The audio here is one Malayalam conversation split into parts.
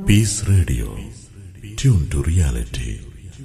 Peace Radio. Tune to reality.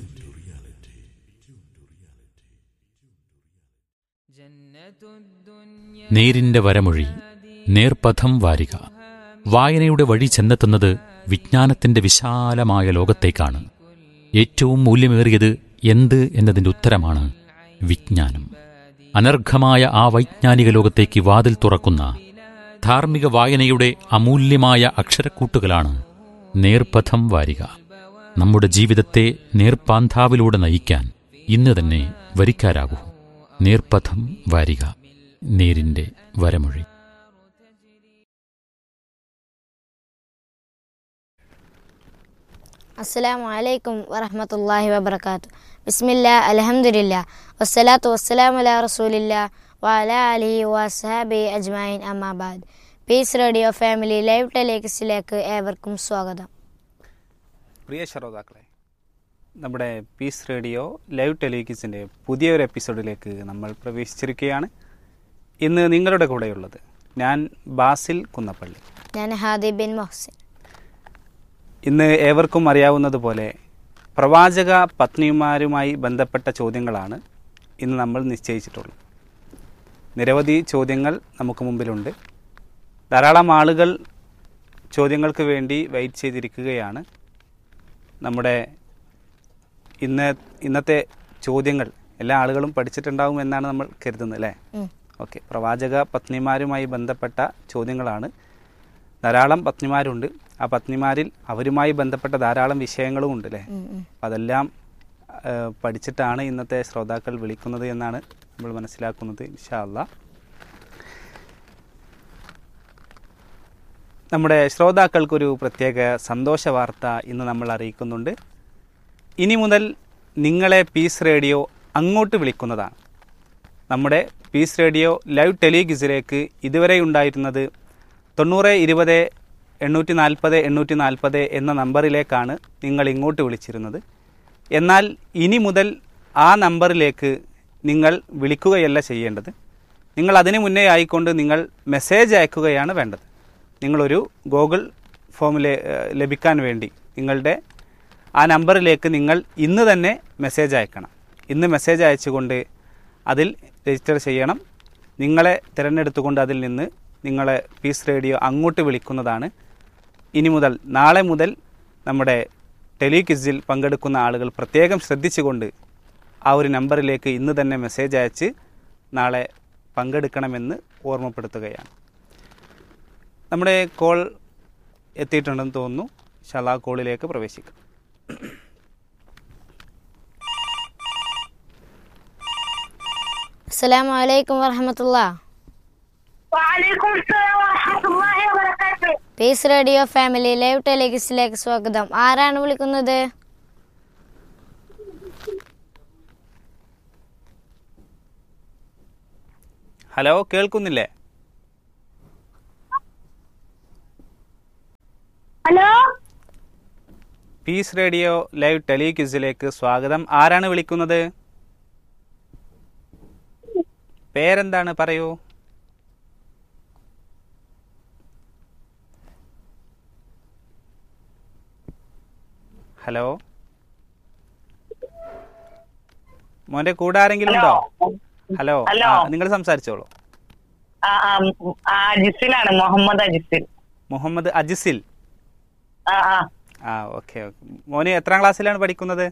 നേരിന്റെ വരമൊഴി നേർപഥം വാരിക വായനയുടെ വഴി ചെന്നെത്തുന്നത് വിജ്ഞാനത്തിന്റെ വിശാലമായ ലോകത്തേക്കാണ് ഏറ്റവും മൂല്യമേറിയത് എന്ത് എന്നതിന്റെ ഉത്തരമാണ് വിജ്ഞാനം അനർഘമായ ആ വൈജ്ഞാനിക ലോകത്തേക്ക് വാതിൽ തുറക്കുന്ന ധാർമ്മിക വായനയുടെ അമൂല്യമായ അക്ഷരക്കൂട്ടുകളാണ് നേർപഥം വാരിക നമ്മുടെ ജീവിതത്തെ നേർപ്പാന്താവിലൂടെ നയിക്കാൻ ഇന്ന് തന്നെ വരിക്കാരാകൂ നേർപഥം വാരിക നേരിന്റെ വരമൊഴി അസ്സലാമു അലൈക്കും വറഹമത്തല്ലാഹി വബർക്കാത്തു ബിസ്മില്ല അലഹമുല്ല വസ്സലാത്തു വസ്സലാമു അലാ റസൂലില്ല വഅല അലിഹി വസ്ഹാബി അജ്മായിൻ അമ്മാബാദ് പീസ് റേഡിയോ ഫാമിലി ലൈവ് ടെലിക്സിലേക്ക് ഏവർക്കും സ്വാഗതം പ്രിയ ശ്രോതാക്കളെ നമ്മുടെ പീസ് റേഡിയോ ലൈവ് ടെലിവിഷൻ്റെ പുതിയൊരു എപ്പിസോഡിലേക്ക് നമ്മൾ പ്രവേശിച്ചിരിക്കുകയാണ് ഇന്ന് നിങ്ങളുടെ കൂടെയുള്ളത് ഞാൻ ബാസിൽ കുന്നപ്പള്ളി ഞാൻ ഹാദി ബിൻ മൊഹസിൻ ഇന്ന് ഏവർക്കും അറിയാവുന്നതുപോലെ പ്രവാചക പത്നിമാരുമായി ബന്ധപ്പെട്ട ചോദ്യങ്ങളാണ് ഇന്ന് നമ്മൾ നിശ്ചയിച്ചിട്ടുള്ളത് നിരവധി ചോദ്യങ്ങൾ നമുക്ക് മുമ്പിലുണ്ട് ധാരാളം ആളുകൾ ചോദ്യങ്ങൾക്ക് വേണ്ടി വെയിറ്റ് ചെയ്തിരിക്കുകയാണ് നമ്മുടെ ഇന്ന് ഇന്നത്തെ ചോദ്യങ്ങൾ എല്ലാ ആളുകളും പഠിച്ചിട്ടുണ്ടാവും എന്നാണ് നമ്മൾ കരുതുന്നത് അല്ലേ ഉം. ഓക്കെ പ്രവാചക പത്നിമാരുമായി ബന്ധപ്പെട്ട ചോദ്യങ്ങളാണ് ധാരാളം പത്നിമാരുണ്ട് ആ പത്നിമാരിൽ അവരുമായി ബന്ധപ്പെട്ട ധാരാളം വിഷയങ്ങളും ഉണ്ട് അല്ലേ ഉം, ഉം. അപ്പം അതെല്ലാം ആ, പഠിച്ചിട്ടാണ് ഇന്നത്തെ ശ്രോതാക്കൾ വിളിക്കുന്നത് എന്നാണ് നമ്മൾ മനസ്സിലാക്കുന്നത് ഇൻഷാ അല്ലാ നമ്മുടെ ശ്രോതാക്കൾക്കൊരു പ്രത്യേക സന്തോഷ വാർത്ത ഇന്ന് നമ്മൾ അറിയിക്കുന്നുണ്ട് ഇനി മുതൽ നിങ്ങളെ പീസ് റേഡിയോ അങ്ങോട്ട് വിളിക്കുന്നതാണ് നമ്മുടെ പീസ് റേഡിയോ ലൈവ് ടെലിഗിസിലേക്ക് ഇതുവരെ ഉണ്ടായിരുന്നത് തൊണ്ണൂറ് ഇരുപത് എണ്ണൂറ്റി നാൽപ്പത് എണ്ണൂറ്റി നാൽപ്പത് എന്ന നമ്പറിലേക്കാണ് നിങ്ങൾ ഇങ്ങോട്ട് വിളിച്ചിരുന്നത് എന്നാൽ ഇനി മുതൽ ആ നമ്പറിലേക്ക് നിങ്ങൾ വിളിക്കുകയല്ല ചെയ്യേണ്ടത് നിങ്ങൾ അതിനു മുന്നേ ആയിക്കൊണ്ട് നിങ്ങൾ മെസ്സേജ് അയക്കുകയാണ് വേണ്ടത് നിങ്ങളൊരു ഗൂഗിൾ ഫോമിൽ ലഭിക്കാൻ വേണ്ടി നിങ്ങളുടെ ആ നമ്പറിലേക്ക് നിങ്ങൾ ഇന്ന് തന്നെ മെസ്സേജ് അയക്കണം ഇന്ന് മെസ്സേജ് അയച്ചുകൊണ്ട് അതിൽ രജിസ്റ്റർ ചെയ്യണം നിങ്ങളെ തിരഞ്ഞെടുത്തുകൊണ്ട് അതിൽ നിന്ന് നിങ്ങളെ പീസ് റേഡിയോ അങ്ങോട്ട് വിളിക്കുന്നതാണ് ഇനി മുതൽ നാളെ മുതൽ നമ്മുടെ ടെലിക്വിസിൽ പങ്കെടുക്കുന്ന ആളുകൾ പ്രത്യേകം ശ്രദ്ധിച്ചുകൊണ്ട് ആ ഒരു നമ്പറിലേക്ക് ഇന്ന് തന്നെ മെസ്സേജ് അയച്ച് നാളെ പങ്കെടുക്കണമെന്ന് ഓർമ്മപ്പെടുത്തുകയാണ് നമ്മുടെ കോൾ എത്തിയിട്ടുണ്ടെന്ന് തോന്നുന്നു ഷലാ കോളിലേക്ക് പ്രവേശിക്കാം അസ്സലാമു അലൈക്കും വറഹമത്തുള്ള وعليكم السلام ورحمة الله وبركاته പീസ് റേഡിയോ ഫാമിലി ലൈവ് ടെലിക്സിലേക്ക് സ്വാഗതം ആരാണ് വിളിക്കുന്നത് ഹലോ കേൾക്കുന്നില്ലേ ഹലോ പീസ് റേഡിയോ ലൈവ് ടെലിക്വിസിലേക്ക് സ്വാഗതം ആരാണ് വിളിക്കുന്നത് പേരെന്താണ് പറയൂ ഹലോ മോന്റെ കൂടെ ആരെങ്കിലും ഉണ്ടോ ഹലോ ഹലോ. നിങ്ങൾ സംസാരിച്ചോളൂ ആ, ആ, ഉം, ആ, അജിസിലാണ് മുഹമ്മദ് അജിസിൽ മുഹമ്മദ് അജിസിൽ ആ ആ ആ ഓക്കെ ഓക്കെ മോന് എത്രാം ക്ലാസ്സിലാണ് പഠിക്കുന്നത്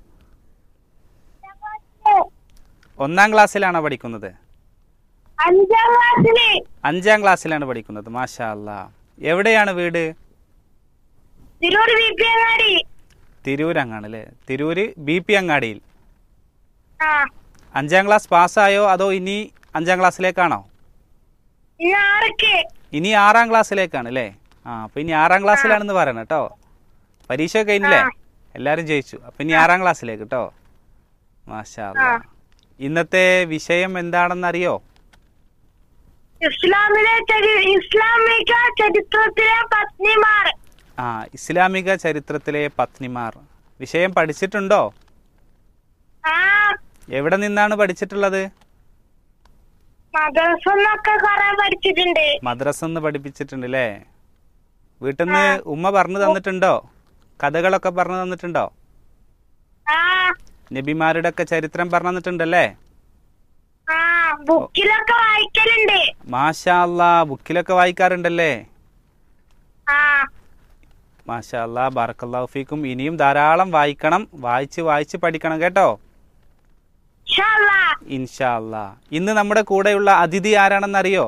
ഒന്നാം ക്ലാസ്സിലാണോ പഠിക്കുന്നത് അഞ്ചാം ക്ലാസ്സില് അഞ്ചാം ക്ലാസ്സിലാണ് പഠിക്കുന്നത് മാഷാ അല്ലാ എവിടെയാണ് വീട് തിരൂർ വി പി അങ്ങാടി തിരൂരങ്ങാണ് അല്ലേ തിരൂര് ബി പി അങ്ങാടിയിൽ ആ അഞ്ചാം ക്ലാസ് പാസ്സായോ അതോ ഇനി അഞ്ചാം ക്ലാസ്സിലേക്കാണോ ഇന്ന് ആറക്ക് ഇനി ആറാം ക്ലാസ്സിലേക്കാണ് അല്ലേ ആ അപ്പൊ ഇനി ആറാം ക്ലാസ്സിലാണെന്ന് പറയണം കേട്ടോ പരീക്ഷ ഒക്കെ കഴിഞ്ഞില്ലേ എല്ലാരും ജയിച്ചു അപ്പൊ ഇനി ആറാം ക്ലാസ്സിലേക്ക് കേട്ടോ മാഷാ അല്ലാ ഇന്നത്തെ വിഷയം എന്താണെന്ന് അറിയോ ഇസ്ലാമിലെ ചരി- ഇസ്ലാമിക ചരിത്രത്തിലെ പത്നിമാർ ആ ഇസ്ലാമിക ചരിത്രത്തിലെ പത്നിമാർ വിഷയം പഠിച്ചിട്ടുണ്ടോ ആ എവിടെ നിന്നാണ് പഠിച്ചിട്ടുള്ളത് മദ്രസന്നൊക്കെ കുറെ പഠിച്ചിട്ടുണ്ട് മദ്രസ നിന്ന് പഠിപ്പിച്ചിട്ടുണ്ട് അല്ലേ വീട്ടിൽ നിന്ന് ഉമ്മ പറഞ്ഞു തന്നിട്ടുണ്ടോ കഥകളൊക്കെ പറഞ്ഞു തന്നിട്ടുണ്ടോ ആ നബിമാരുടെ ഒക്കെ ചരിത്രം പറഞ്ഞു തന്നിട്ടുണ്ടല്ലേ ആ ബുക്കിലൊക്കെ വായിക്കലുണ്ട് മാഷാ അല്ലാ ബുക്കിലൊക്കെ വായിക്കാറുണ്ടല്ലേ ആ മാഷാ അല്ലാ ബാറക്കല്ലാഹു ഫീക്കും ഇനിയും ധാരാളം വായിക്കണം വായിച്ച് വായിച്ച് പഠിക്കണം കേട്ടോ ഇൻഷാല്ലാ ഇൻഷാ അല്ലാ ഇന്ന് നമ്മുടെ കൂടെയുള്ള അതിഥി ആരാണെന്നറിയോ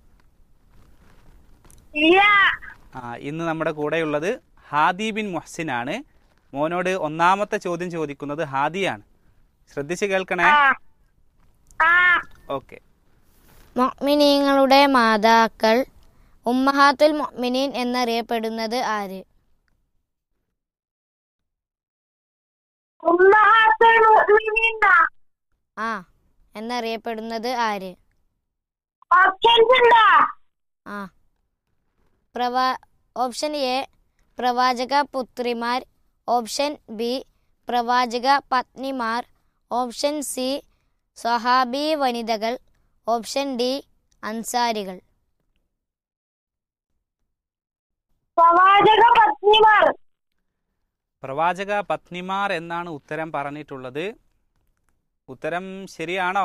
ഇല്ല ആ ഇന്ന് നമ്മുടെ കൂടെയുള്ളത് ഹാദി ബിൻ മുഹ്സിനാണ് മോനോട് ഒന്നാമത്തെ ചോദ്യം ചോദിക്കുന്നത് ഹാദിയാണ് ശ്രദ്ധിച്ച് കേൾക്കണേ ആ ആ ഓക്കെ മൊമിനീങ്ങളുടെ മാതാക്കൾ ഉമ്മഹാത്തുൽ മൊമിനീൻ എന്നറിയപ്പെടുന്നത് ആര് ഉമ്മഹാത്തുൽ മുഅ്മിനീനാ ആ എന്നറിയപ്പെടുന്നത് ആര് ഓപ്ഷൻസ് ഉണ്ടോ ആ പ്രവാ ഓപ്ഷൻ എ പ്രവാചക പുത്രിമാർ ഓപ്ഷൻ ബി പ്രവാചക പത്നിമാർ ഓപ്ഷൻ സി സ്വഹാബി വനിതകൾ ഓപ്ഷൻ ഡി അൻസാരികൾ പ്രവാചക പത്നിമാർ പ്രവാചക പത്നിമാർ എന്നാണ് ഉത്തരം പറഞ്ഞിട്ടുള്ളത് ഉത്തരം ശരിയാണോ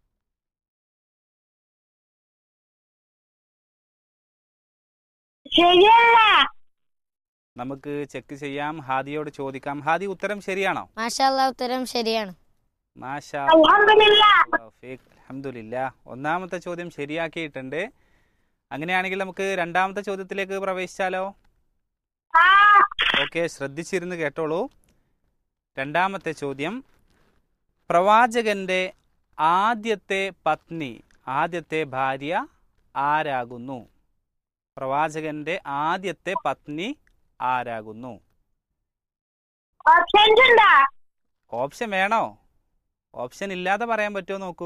ശരിയല്ല നമുക്ക് ചെക്ക് ചെയ്യാം ഹാദിയോട് ചോദിക്കാം ഹാദി ഉത്തരം ശരിയാണോ മാഷാല്ല ഉത്തരം ശരിയാണ് മാഷാ അൽഹംദുലില്ലാ അലഹമില്ല ഒന്നാമത്തെ ചോദ്യം ശരിയാക്കിയിട്ടുണ്ട് അങ്ങനെയാണെങ്കിൽ നമുക്ക് രണ്ടാമത്തെ ചോദ്യത്തിലേക്ക് പ്രവേശിച്ചാലോ ആ ഓക്കെ ശ്രദ്ധിച്ചിരുന്ന് കേട്ടോളൂ രണ്ടാമത്തെ ചോദ്യം പ്രവാചകന്റെ ആദ്യത്തെ പത്നി ആദ്യത്തെ ഭാര്യ ആരാകുന്നു പ്രവാചകന്റെ ആദ്യത്തെ പത്നി ആരാകുന്നു ഓപ്ഷൻസ് ഉണ്ടോ ഓപ്ഷൻ വേണോ ഓപ്ഷൻ ഇല്ലാതെ പറയാൻ പറ്റുമോ നോക്കൂ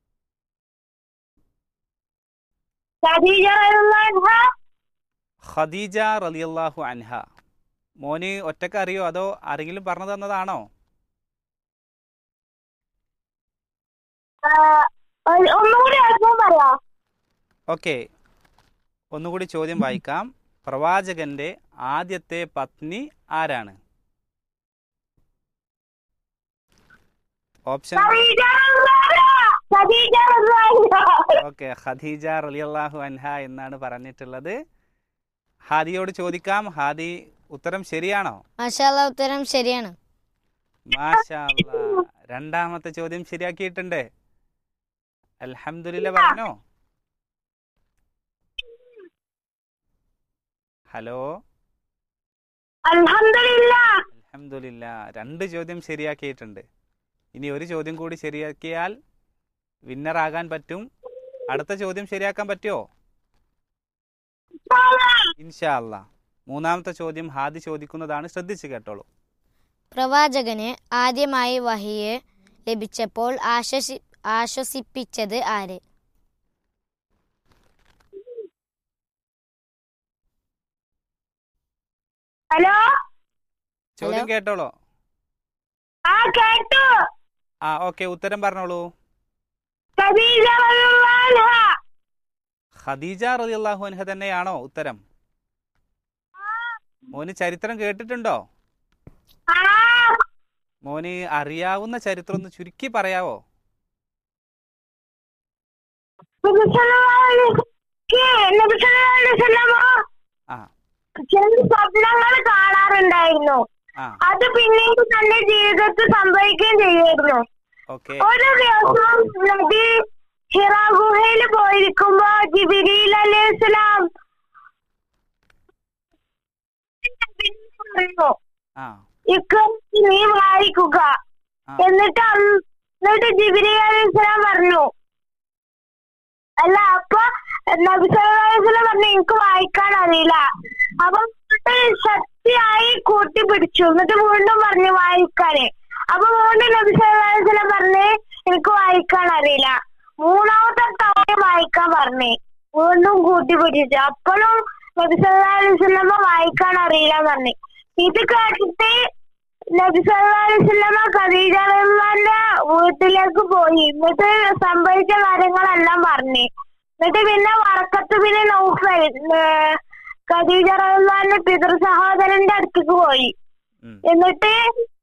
ഖദീജ റളിയല്ലാഹു അൻഹ ഖദീജ റളിയല്ലാഹു അൻഹ മോന് ഒറ്റക്ക് അറിയോ അതോ ആരെങ്കിലും പറഞ്ഞു തന്നതാണോ ആ, ഒരു- ഒന്നുകൂടി അല്പം പറയാ ഓക്കെ ഒന്നുകൂടി ചോദ്യം വായിക്കാം പ്രവാചകന്റെ ആദ്യത്തെ പത്നി ആരാണ് ഓപ്ഷൻ ഖദീജ റളിയല്ലാഹു അൻഹ. ഖദീജ റളിയല്ലാഹു അൻഹ. ഓക്കെ ഖദീജ റളിയല്ലാഹു അൻഹ എന്നാണ് പറഞ്ഞിട്ടുള്ളത് ഹാദിയോട് ചോദിക്കാം ഹാദി ഉത്തരം ശരിയാണോ മാഷാല്ല ഉത്തരം ശരിയാണ് മാഷാ അല്ലാ. രണ്ടാമത്തെ ചോദ്യം ശരിയാക്കിയിട്ടുണ്ട് അൽഹംദുലില്ല പറഞ്ഞോ ഹലോ അൽഹംദുലില്ലാ അൽഹംദുലില്ല രണ്ട് ചോദ്യം ശരിയാക്കിയിട്ടുണ്ട് ഇനി ഒരു ചോദ്യം കൂടി ശരിയാക്കിയാൽ വിന്നറാകാൻ പറ്റും അടുത്ത ചോദ്യം ശരിയാക്കാൻ പറ്റുമോ ഇൻഷാ അല്ലാ മൂന്നാമത്തെ ചോദ്യം ഹാദി ചോദിക്കുന്നതാണ് ശ്രദ്ധിച്ച് കേട്ടോളൂ പ്രവാചകന് ആദ്യമായി വഹിയെ ലഭിച്ചപ്പോൾ ആശ്വസി ആശ്വസിപ്പിച്ചത് ആര് ഹലോ ചോദ്യം ഹലോ. കേട്ടോളൂ ആ കേട്ടു ആ ഓക്കെ ഉത്തരം പറഞ്ഞോളൂ ഖദീജ റളിയല്ലാഹു അൻഹ. ഖദീജ റളിയല്ലാഹു അൻഹ തന്നെയാണോ ഉത്തരം മോന് ചരിത്രം കേട്ടിട്ടുണ്ടോ ആ മോന് അറിയാവുന്ന ചരിത്രം ഒന്ന് ചുരുക്കി പറയാവോ നബി സല്ലല്ലാഹു അലൈഹി വസല്ലം- നബി സല്ലല്ലാഹു അലൈഹി വസല്ലമ ആ ചില സ്വപ്നങ്ങൾ കാണാറുണ്ടായിരുന്നു ആ അത് പിന്നീട് തന്റെ ജീവിതത്തിൽ സംഭവിക്കുകയും ചെയ്യുമായിരുന്നു ഓക്കെ ഒരു ദിവസം നബി ഹിറ ഗുഹയിൽ പോയിരിക്കുമ്പോ ജിബിരിൽ അലൈഹിസ്സലാം പറയുന്നു ആ ഇക്ക നീ വായിക്കുക ആ. എന്നിട്ട് അന്ന് എന്നിട്ട് ജിബിരി അലൈഹിസ്സലാം പറഞ്ഞു അല്ല അപ്പൊ നബി സല്ലല്ലാഹു അലൈഹി വസല്ലം പറഞ്ഞു എനിക്ക് വായിക്കാൻ അറിയില്ല അപ്പൊ എന്നിട്ട് ശക്തിയായി കൂട്ടി പിടിച്ചു എന്നിട്ട് വീണ്ടും പറഞ്ഞു വായിക്കാന് അപ്പൊ വീണ്ടും നബി സല്ലല്ലാഹു അലൈഹി വസല്ലം പറഞ്ഞ് എനിക്ക് വായിക്കാൻ അറിയില്ല മൂന്നാമത്തെ തവണ വായിക്കാൻ പറഞ്ഞേ വീണ്ടും കൂട്ടി പിടിച്ചു അപ്പോഴും നബി സല്ലല്ലാഹു അലൈഹി വസല്ലമ വായിക്കാൻ അറിയില്ല പറഞ്ഞു ഇത് കേട്ടിട്ട് നബി സല്ലല്ലാഹു അലൈഹി വസല്ലമ ഖദീജ റളിയല്ലാഹുവിന്റെ വീട്ടിലേക്ക് പോയി എന്നിട്ട് സംഭവിച്ച കാര്യങ്ങളെല്ലാം പറഞ്ഞു എന്നിട്ട് പിന്നെ വറക്കത്ത് പിന്നെ നൗഫൽ ഏർ ഖദീജ റളിയല്ലാഹുവിന്റെ പിതൃ സഹോദരന്റെ അടുത്തേക്ക് പോയി ഉം. എന്നിട്ട്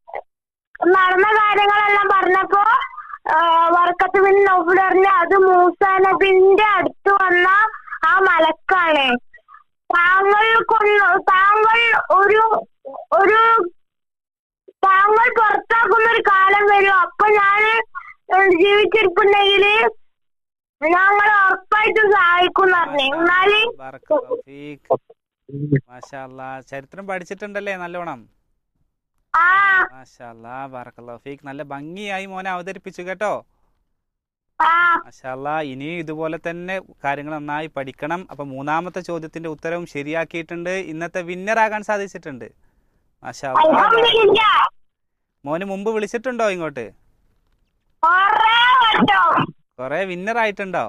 നടന്ന കാര്യങ്ങളെല്ലാം പറഞ്ഞപ്പോ ആ, വർക്കത്ത് ബിൻ നൗഫൽ പറഞ്ഞു അത് മൂസ നബിന്റെ അടുത്ത് വന്ന ആ മലക്കാണ് താങ്കൾ കൊന്ന് താങ്കൾ ഒരു ഒരു താങ്കൾ പുറത്താക്കുന്ന ഒരു കാലം വരും അപ്പൊ ഞാൻ ജീവിച്ചിരിപ്പുണ്ടെങ്കില് ഞങ്ങൾ ഉറപ്പായിട്ടും സഹായിക്കും പറഞ്ഞു എന്നാല് ബറക്കല്ലാഹു ഫീക്ക്. മാഷാ അല്ലാ. ചരിത്രം പഠിച്ചിട്ടുണ്ടല്ലേ നല്ലോണം ആ മാഷാ അല്ലാ, ബറക്കല്ലാഹു ഫീക്ക്. നല്ല ഭംഗിയായി മോനെ അവതരിപ്പിച്ചു കേട്ടോ ആ മാഷാല്ല ഇനിയും ഇതുപോലെ തന്നെ കാര്യങ്ങൾ നന്നായി പഠിക്കണം അപ്പൊ മൂന്നാമത്തെ ചോദ്യത്തിന്റെ ഉത്തരവും ശരിയാക്കിയിട്ടുണ്ട് ഇന്നത്തെ വിന്നർ ആകാൻ സാധിച്ചിട്ടുണ്ട് മാഷാല്ല അൽഹംദുലില്ലാ മോന് മുമ്പ് വിളിച്ചിട്ടുണ്ടോ ഇങ്ങോട്ട് കൊറേ വട്ടം കുറെ വിന്നർ ആയിട്ടുണ്ടോ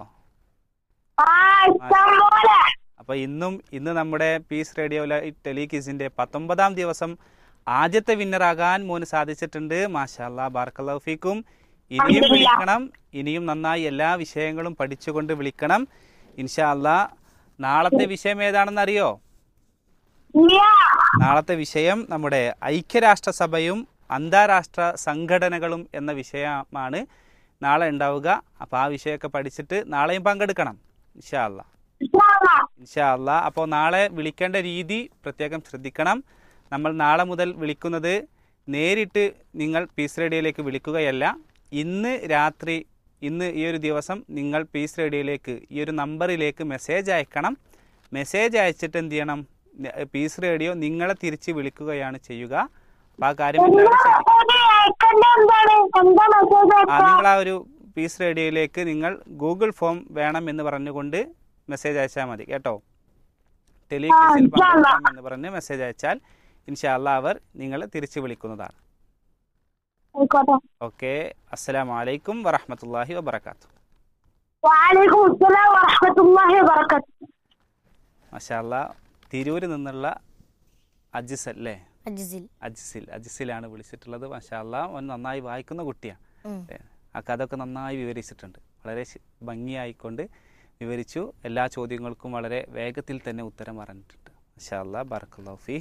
ആ ഇഷ്ടം പോലെ അപ്പൊ ഇന്നും ഇന്ന് നമ്മുടെ പീസ് റേഡിയോ ടെലികിസിന്റെ പത്തൊമ്പതാം ദിവസം ആദ്യത്തെ വിന്നർ ആകാൻ മോന് സാധിച്ചിട്ടുണ്ട് മാഷാല്ല ബാർക്കലൗഫിക്കും ഇനിയും അൽഹംദുലില്ലാ. വിളിക്കണം ഇനിയും നന്നായി എല്ലാ വിഷയങ്ങളും പഠിച്ചുകൊണ്ട് വിളിക്കണം ഇൻഷാ അല്ലാ നാളത്തെ വിഷയം ഏതാണെന്ന് അറിയോ ഇല്ല നാളത്തെ വിഷയം നമ്മുടെ ഐക്യരാഷ്ട്രസഭയും അന്താരാഷ്ട്ര സംഘടനകളും എന്ന വിഷയമാണ് നാളെ ഉണ്ടാവുക അപ്പോൾ ആ വിഷയമൊക്കെ പഠിച്ചിട്ട് നാളെയും പങ്കെടുക്കണം ഇൻഷാ അല്ലാ ഇൻഷാല്ലാ. ഇൻഷാ അല്ലാ അപ്പോൾ നാളെ വിളിക്കേണ്ട രീതി പ്രത്യേകം ശ്രദ്ധിക്കണം നമ്മൾ നാളെ മുതൽ വിളിക്കുന്നത് നേരിട്ട് നിങ്ങൾ പീസ് റേഡിയോയിലേക്ക് വിളിക്കുകയല്ല ഇന്ന് രാത്രി ഇന്ന് ഈ ഒരു ദിവസം നിങ്ങൾ പീസ് റേഡിയോയിലേക്ക് ഈ ഒരു നമ്പറിലേക്ക് മെസ്സേജ് അയക്കണം മെസ്സേജ് അയച്ചിട്ട് എന്ത് ചെയ്യണം ന- പീസ് റേഡിയോ നിങ്ങളെ തിരിച്ച് വിളിക്കുകയാണ് ചെയ്യുക അപ്പോൾ ആ കാര്യം നിങ്ങൾ എല്ലാവരും ശ്രദ്ധിക്കുക മെസ്സേജ് അയക്കണ്ട എന്താണ് എന്താ മെസ്സേജ് ആ അയക്കുക നിങ്ങൾ ആ ഒരു പീസ് റേഡിയോയിലേക്ക് നിങ്ങൾ ഗൂഗിൾ ഫോം വേണം എന്ന് പറഞ്ഞുകൊണ്ട് മെസ്സേജ് അയച്ചാൽ മതി കേട്ടോ ടെലിക്വിസിൽ ഇൻഷാ അല്ലാ. പങ്കെടുക്കാം എന്ന് പറഞ്ഞ് മെസ്സേജ് അയച്ചാൽ ഇൻഷാല്ല അവർ നിങ്ങളെ തിരിച്ചു വിളിക്കുന്നതാണ് ആയിക്കോട്ടെ ഓക്കെ അസ്സലാമു അലൈക്കും വറഹമത്തല്ലാഹി വബർക്കാത്തു വാലൈക്കും അസ്സലാം വറഹ്മത്തുള്ളാഹി വബറകാതുഹു മഷാല്ല തിരൂരിൽ നിന്നുള്ള അജിസ് അല്ലേ അജിസിൽ അജിസിൽ അജിസിലാണ് വിളിച്ചിട്ടുള്ളത് മഷാല്ല അവൻ നന്നായി വായിക്കുന്ന കുട്ടിയാണ് ഉം. ഏ, ആ കഥയൊക്കെ നന്നായി വിവരിച്ചിട്ടുണ്ട് വളരെ ശ- ഭംഗിയായിക്കൊണ്ട് വിവരിച്ചു എല്ലാ ചോദ്യങ്ങൾക്കും വളരെ വേഗത്തിൽ തന്നെ ഉത്തരം പറഞ്ഞിട്ടുണ്ട് മഷാല്ല ബർക്കല്ലാഫി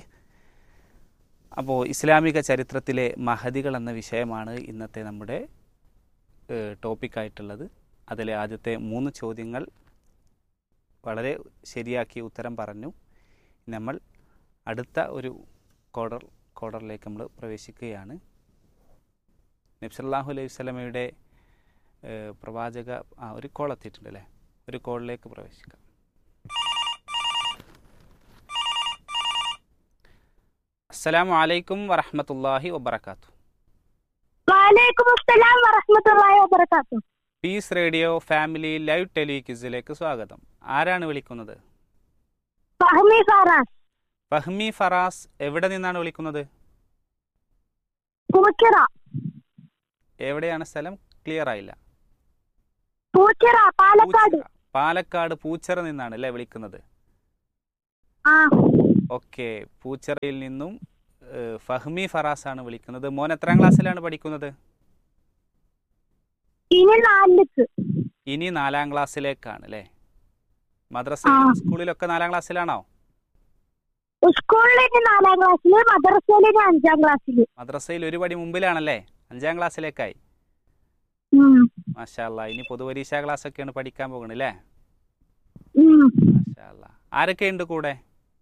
അപ്പോൾ ഇസ്ലാമിക ചരിത്രത്തിലെ മഹദികൾ എന്ന വിഷയമാണ് ഇന്നത്തെ നമ്മുടെ ടോപ്പിക്കായിട്ടുള്ളത് അതിലെ ആദ്യത്തെ മൂന്ന് ചോദ്യങ്ങൾ വളരെ ശരിയാക്കി ഉത്തരം പറഞ്ഞു നമ്മൾ അടുത്ത ഒരു കോഡർ കോഡറിലേക്ക് നമ്മൾ പ്രവേശിക്കുകയാണ് നബ്സല്ലാഹു അലൈഹി സ്വലമയുടെ പ്രവാചക ആ ഒരു കോൾ എത്തിയിട്ടുണ്ട് അല്ലേ ഒരു കോളിലേക്ക് പ്രവേശിക്കാം അസ്സലാമു അലൈക്കും വറഹമത്തല്ലാഹി വബർക്കാത്തു വാലൈക്കും അസ്സലാം വറഹ്മത്തുള്ളാഹി വബറകാതുഹു പീസ് റേഡിയോ ഫാമിലി ലൈവ് ടെലിക്വിസിലേക്ക് സ്വാഗതം ആരാണ് വിളിക്കുന്നത് ഫഹ്മി ഫറാസ് ഫഹ്മി ഫറാസ് എവിടെ നിന്നാണ് വിളിക്കുന്നത് പൂച്ചിറ എവിടെയാണ് സ്ഥലം ക്ലിയർ ആയില്ല പൂച്ചിറ പാലക്കാട് പൂച്ചിറ. പാലക്കാട് പൂച്ചിറ നിന്നാണ് അല്ലേ വിളിക്കുന്നത് ആ ഓക്കെ പൂച്ചിറയിൽ നിന്നും ഏഹ്, ഫഹ്മി ഫറാസ് ആണ് വിളിക്കുന്നത് മോൻ എത്രാം ക്ലാസ്സിലാണ് പഠിക്കുന്നത് ഇനി നാലിലേക്ക് ഇനി നാലാം ക്ലാസ്സിലേക്കാണ് അല്ലേ മദ്രസയിലും ആ. സ്കൂളിലൊക്കെ നാലാം ക്ലാസ്സിലാണോ സ്കൂളിൽ ഇനി നാലാം ക്ലാസ്സില് മദ്രസയിൽ ഇനി അഞ്ചാം ക്ലാസ്സില് മദ്രസയിൽ ഒരു പടി മുമ്പിലാണല്ലേ അഞ്ചാം ക്ലാസ്സിലേക്കായി ഉം. മാഷാല്ല ഇനി പൊതുപരീക്ഷാ ക്ലാസ് ഒക്കെയാണ് പഠിക്കാൻ പോകുന്നത് അല്ലേ ഉം. മാഷാല്ല ആരൊക്കെയുണ്ട് കൂടെ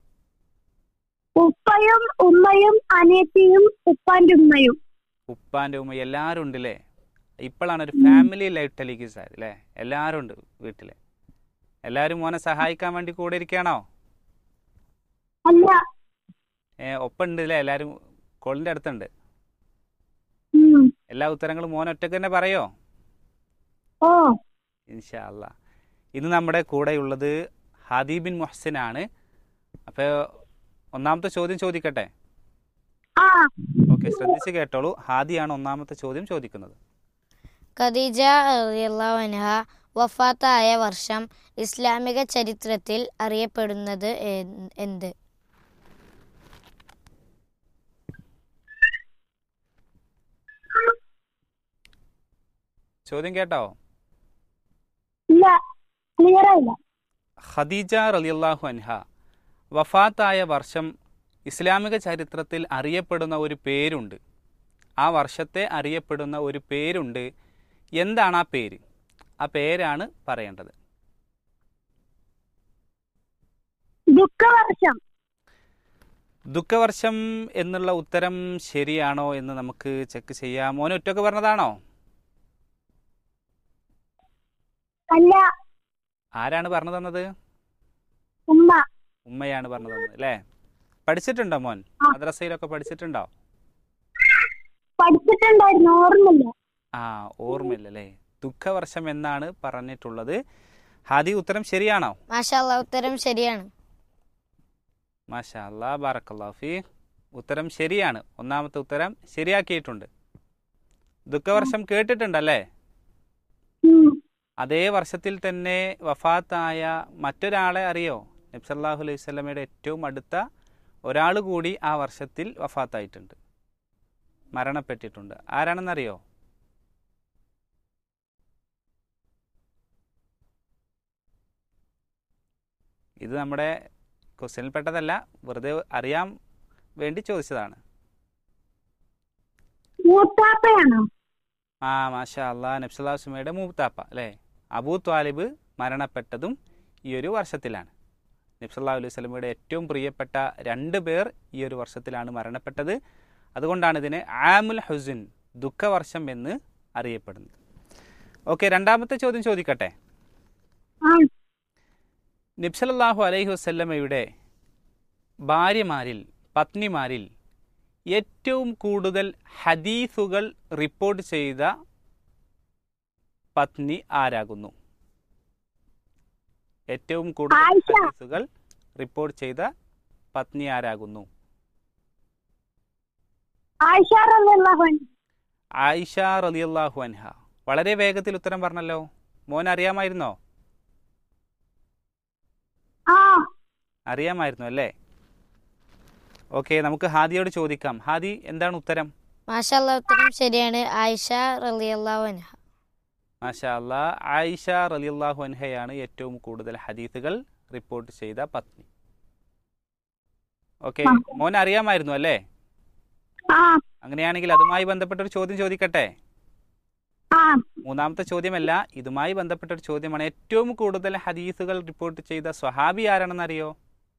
ഉപ്പയും ഉമ്മയും അനിയത്തിയും ഉപ്പാന്റെ ഉമ്മയും ഉപ്പാൻ്റെ ഉമ്മ എല്ലാവരും ഉണ്ട് അല്ലേ ഇപ്പോഴാണ് ഒരു ഫാമിലി ലൈഫ് ടെലിവിഷൻ ആയത് അല്ലേ എല്ലാവരും ഉണ്ട് വീട്ടിൽ എല്ലാവരും മോനെ സഹായിക്കാൻ വേണ്ടി കൂടെ ഇരിക്കുകയാണോ അല്ല ഏ ഒപ്പം ഉണ്ട് അല്ലേ എല്ലാവരും കോളിൻ്റെ അടുത്തുണ്ട് ഉം. എല്ലാ ഉത്തരങ്ങളും മോൻ ഒറ്റക്ക് തന്നെ പറയോ ഓ ഇൻഷാ അല്ല ഇന്ന് നമ്മുടെ കൂടെയുള്ളത് ഹദീബിൻ മുഹസിനാണ് അപ്പോൾ ഒന്നാമത്തെ ചോദ്യം ചോദിക്കട്ടെ ആ ഓക്കെ ശ്രദ്ധിച്ച് കേട്ടോളൂ ഹാദിയാണ് ഒന്നാമത്തെ ചോദ്യം ചോദിക്കുന്നത് ഖദീജ റളിയല്ലാഹു അൻഹ വഫാത്തായ വർഷം ഇസ്ലാമിക ചരിത്രത്തിൽ അറിയപ്പെടുന്നത് എ- എന്ത് ചോദ്യം കേട്ടോ ഇല്ല ക്ലിയർ ആയില്ല ഖദീജ റളിയല്ലാഹു അൻഹ വഫാത്തായ വർഷം ഇസ്ലാമിക ചരിത്രത്തിൽ അറിയപ്പെടുന്ന ഒരു പേരുണ്ട് ആ വർഷത്തെ അറിയപ്പെടുന്ന ഒരു പേരുണ്ട് എന്താണ് ആ പേര് ആ പേരാണ് പറയേണ്ടത് ദുഃഖവർഷം ദുഃഖവർഷം എന്നുള്ള ഉത്തരം ശരിയാണോ എന്ന് നമുക്ക് ചെക്ക് ചെയ്യാം മോനെ ഒറ്റക്ക് പറഞ്ഞതാണോ അല്ല ആരാണ് പറഞ്ഞു തന്നത് ഉമ്മ ഉമ്മയാണ് പറഞ്ഞു തന്നത് അല്ലേ പഠിച്ചിട്ടുണ്ടോ മോൻ മദ്രസയിലൊക്കെ പഠിച്ചിട്ടുണ്ടോ പഠിച്ചിട്ടുണ്ടായിരുന്നു ഓർമ്മയില്ല ആ ഓർമ്മയില്ലല്ലേ ദുഃഖവർഷം എന്നാണ് പറഞ്ഞിട്ടുള്ളത് ഹാദി ഉത്തരം ശരിയാണോ മാഷാല്ല ഉത്തരം ശരിയാണ് മാഷാ അല്ലാ ബാറക്കല്ലാഫി ഉത്തരം ശരിയാണ് ഒന്നാമത്തെ ഉത്തരം ശരിയാക്കിയിട്ടുണ്ട് ദുഃഖവർഷം കേട്ടിട്ടുണ്ടല്ലേ ഉം. അതേ വർഷത്തിൽ തന്നെ വഫാത്തായ മറ്റൊരാളെ അറിയോ നബ്സല്ലാഹു അലൈഹി സ്വലമയുടെ ഏറ്റവും അടുത്ത ഒരാൾ കൂടി ആ വർഷത്തിൽ വഫാത്തായിട്ടുണ്ട് മരണപ്പെട്ടിട്ടുണ്ട് ആരാണെന്നറിയോ ഇത് നമ്മുടെ ക്വസ്റ്റ്യനിൽ പെട്ടതല്ല വെറുതെ അറിയാൻ വേണ്ടി ചോദിച്ചതാണ് മൂത്താപ്പയാണോ ആ മാഷാ അള്ളാ നബ്സല്ലാസ്മയുടെ മൂത്താപ്പ അല്ലേ അബൂ ത്വാലിബ് മരണപ്പെട്ടതും ഈ ഒരു വർഷത്തിലാണ് നബ്സല്ലാ അലൈഹി സ്വലമയുടെ ഏറ്റവും പ്രിയപ്പെട്ട രണ്ട് പേർ ഈ ഒരു വർഷത്തിലാണ് മരണപ്പെട്ടത് അതുകൊണ്ടാണ് ഇതിനെ ആമുൽ ഹുസിൻ ദുഃഖവർഷം എന്ന് അറിയപ്പെടുന്നത് ഓക്കെ രണ്ടാമത്തെ ചോദ്യം ചോദിക്കട്ടെ ആ നബ്സലല്ലാഹു അലൈഹി വസല്ലമയുടെ ഭാര്യമാരിൽ പത്നിമാരിൽ ഏറ്റവും കൂടുതൽ ഹദീസുകൾ റിപ്പോർട്ട് ചെയ്ത പത്നി ആരാകുന്നു ഏറ്റവും കൂടുതൽ ആയിഷ. ഹദീസുകൾ റിപ്പോർട്ട് ചെയ്ത പത്നി ആരാകുന്നു ആയിഷ റളിയല്ലാഹു അൻഹ ആയിഷ റളിയല്ലാഹു അൻഹ വളരെ വേഗത്തിൽ ഉത്തരം പറഞ്ഞല്ലോ മോൻ അറിയാമായിരുന്നോ ആ അറിയാമായിരുന്നു അല്ലേ ഓക്കെ നമുക്ക് ഹാദിയോട് ചോദിക്കാം ഹാദി എന്താണ് ഉത്തരം മാഷാല്ല ഉത്തരം ശരിയാണ് ആയിഷ റളിയല്ലാഹു അൻഹ മാഷാ അല്ലാ ആയിഷ റലിയല്ലാഹു അൻഹയാണ് ഏറ്റവും കൂടുതൽ ഹദീസുകൾ റിപ്പോർട്ട് ചെയ്ത പത്നി ഓക്കെ മോൻ അറിയാമായിരുന്നു അല്ലേ ആ അങ്ങനെയാണെങ്കിൽ അതുമായി ബന്ധപ്പെട്ട ഒരു ചോദ്യം ചോദിക്കട്ടെ ആ മൂന്നാമത്തെ ചോദ്യമല്ല ഇതുമായി ബന്ധപ്പെട്ട ഒരു ചോദ്യമാണ് ഏറ്റവും കൂടുതൽ ഹദീസുകൾ റിപ്പോർട്ട് ചെയ്ത സ്വഹാബി ആരാണെന്ന് അറിയോ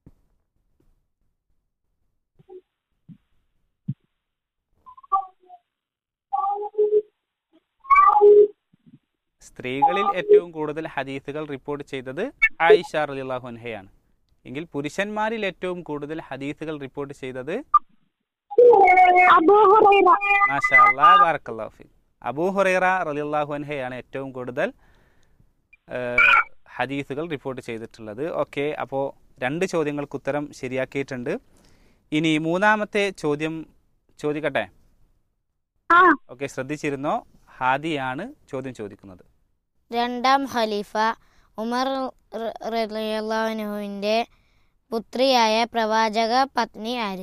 സ്ത്രീകളിൽ ഏറ്റവും കൂടുതൽ ഹദീസുകൾ റിപ്പോർട്ട് ചെയ്തത് ആയിഷ റളിയല്ലാഹു അൻഹയാണ് എങ്കിൽ പുരുഷന്മാരിൽ ഏറ്റവും കൂടുതൽ ഹദീസുകൾ റിപ്പോർട്ട് ചെയ്തത് അബൂ ഹുറൈറ മാഷാ അല്ലാ ബാറക്കല്ലാഹു ഫീ അബൂ ഹുറൈറ റളിയല്ലാഹു അൻഹയാണ് ഏറ്റവും കൂടുതൽ ഏഹ്, ഹദീസുകൾ റിപ്പോർട്ട് ചെയ്തിട്ടുള്ളത് ഓക്കെ അപ്പോൾ രണ്ട് ചോദ്യങ്ങൾക്ക് ഉത്തരം ശരിയാക്കിയിട്ടുണ്ട് ഇനി മൂന്നാമത്തെ ചോദ്യം ചോദിക്കട്ടെ ആ ഓക്കെ ശ്രദ്ധിച്ചിരുന്നോ ഹാദിയാണ് ചോദ്യം ചോദിക്കുന്നത് രണ്ടാം ഖലീഫ ഉമർ റളിയല്ലാഹുവിന്റെ പുത്രിയായ പ്രവാചക പത്നി ആര്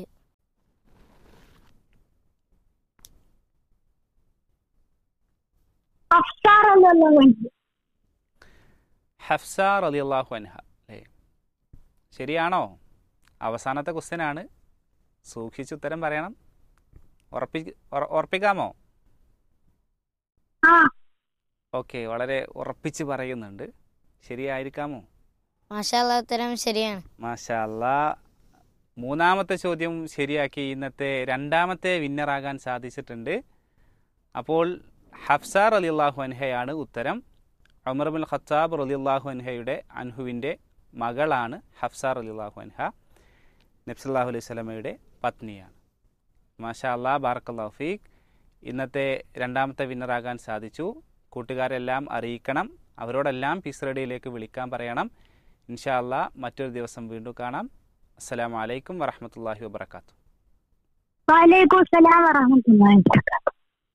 ഹഫ്സ റളിയല്ലാഹു അൻഹ ഹഫ്സ റളിയല്ലാഹു അൻഹ അല്ലേ ശരിയാണോ അവസാനത്തെ ക്വസ്റ്റ്യൻ ആണ് സൂക്ഷിച്ച് ഉത്തരം പറയണം ഉറപ്പി ഉറ- ഉറപ്പിക്കാമോ ആ ഓക്കെ വളരെ ഉറപ്പിച്ച് പറയുന്നുണ്ട് ശരിയായിരിക്കാമോ മാഷാല്ല ഉത്തരം ശരിയാണ് മാഷാ അല്ലാ മൂന്നാമത്തെ ചോദ്യം ശരിയാക്കി ഇന്നത്തെ രണ്ടാമത്തെ വിന്നറാകാൻ സാധിച്ചിട്ടുണ്ട് അപ്പോൾ ഹഫ്സ റലിയല്ലാഹു അൻഹയാണ് ഉത്തരം ഉമർ ബിൻ ഖത്താബ് റലിയല്ലാഹു അൻഹയുടെ അൻഹുവിൻ്റെ മകളാണ് ഹഫ്സ റലിയല്ലാഹു അൻഹ നബ്സല്ലാഹു അലൈഹി സ്വലമയുടെ പത്നിയാണ് മാഷാ അല്ലാ ബാറക്കല്ലാഹു ഫീഖ് ഇന്നത്തെ രണ്ടാമത്തെ വിന്നറാകാൻ സാധിച്ചു കൂട്ടുകാരെല്ലാം അറിയിക്കണം അവരോടെല്ലാം പീസ് റേഡിയോയിലേക്ക് വിളിക്കാൻ പറയണം ഇൻഷാ അല്ലാ മറ്റൊരു ദിവസം വീണ്ടും കാണാം അസ്സലാമു അലൈക്കും വറഹമത്തല്ലാഹി വബർക്കാത്തു വലൈക്കും സലാം വറഹ്മത്തുള്ളാഹി വബറകാതുഹു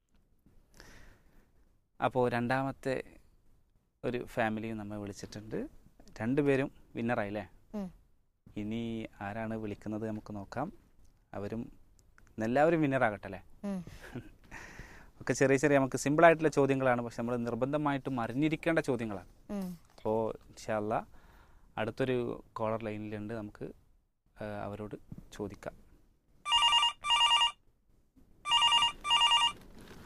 അപ്പോൾ രണ്ടാമത്തെ ഒരു ഫാമിലിയും നമ്മെ വിളിച്ചിട്ടുണ്ട് രണ്ടുപേരും വിന്നറായില്ലേ ഉം. ഇനി ആരാണ് വിളിക്കുന്നത് നമുക്ക് നോക്കാം അവരും എല്ലാവരും വിന്നറാകട്ടെ അല്ലേ ഉം. ഒക്കെ ചെറിയ ചെറിയ നമുക്ക് സിമ്പിളായിട്ടുള്ള ചോദ്യങ്ങളാണ് പക്ഷെ നമ്മൾ നിർബന്ധമായിട്ടും അറിഞ്ഞിരിക്കേണ്ട ചോദ്യങ്ങളാണ് ഉം. അപ്പോൾ ഇൻഷാല്ല അടുത്തൊരു കോളർ ലൈനിലുണ്ട് നമുക്ക് ആ, അവരോട് ചോദിക്കാം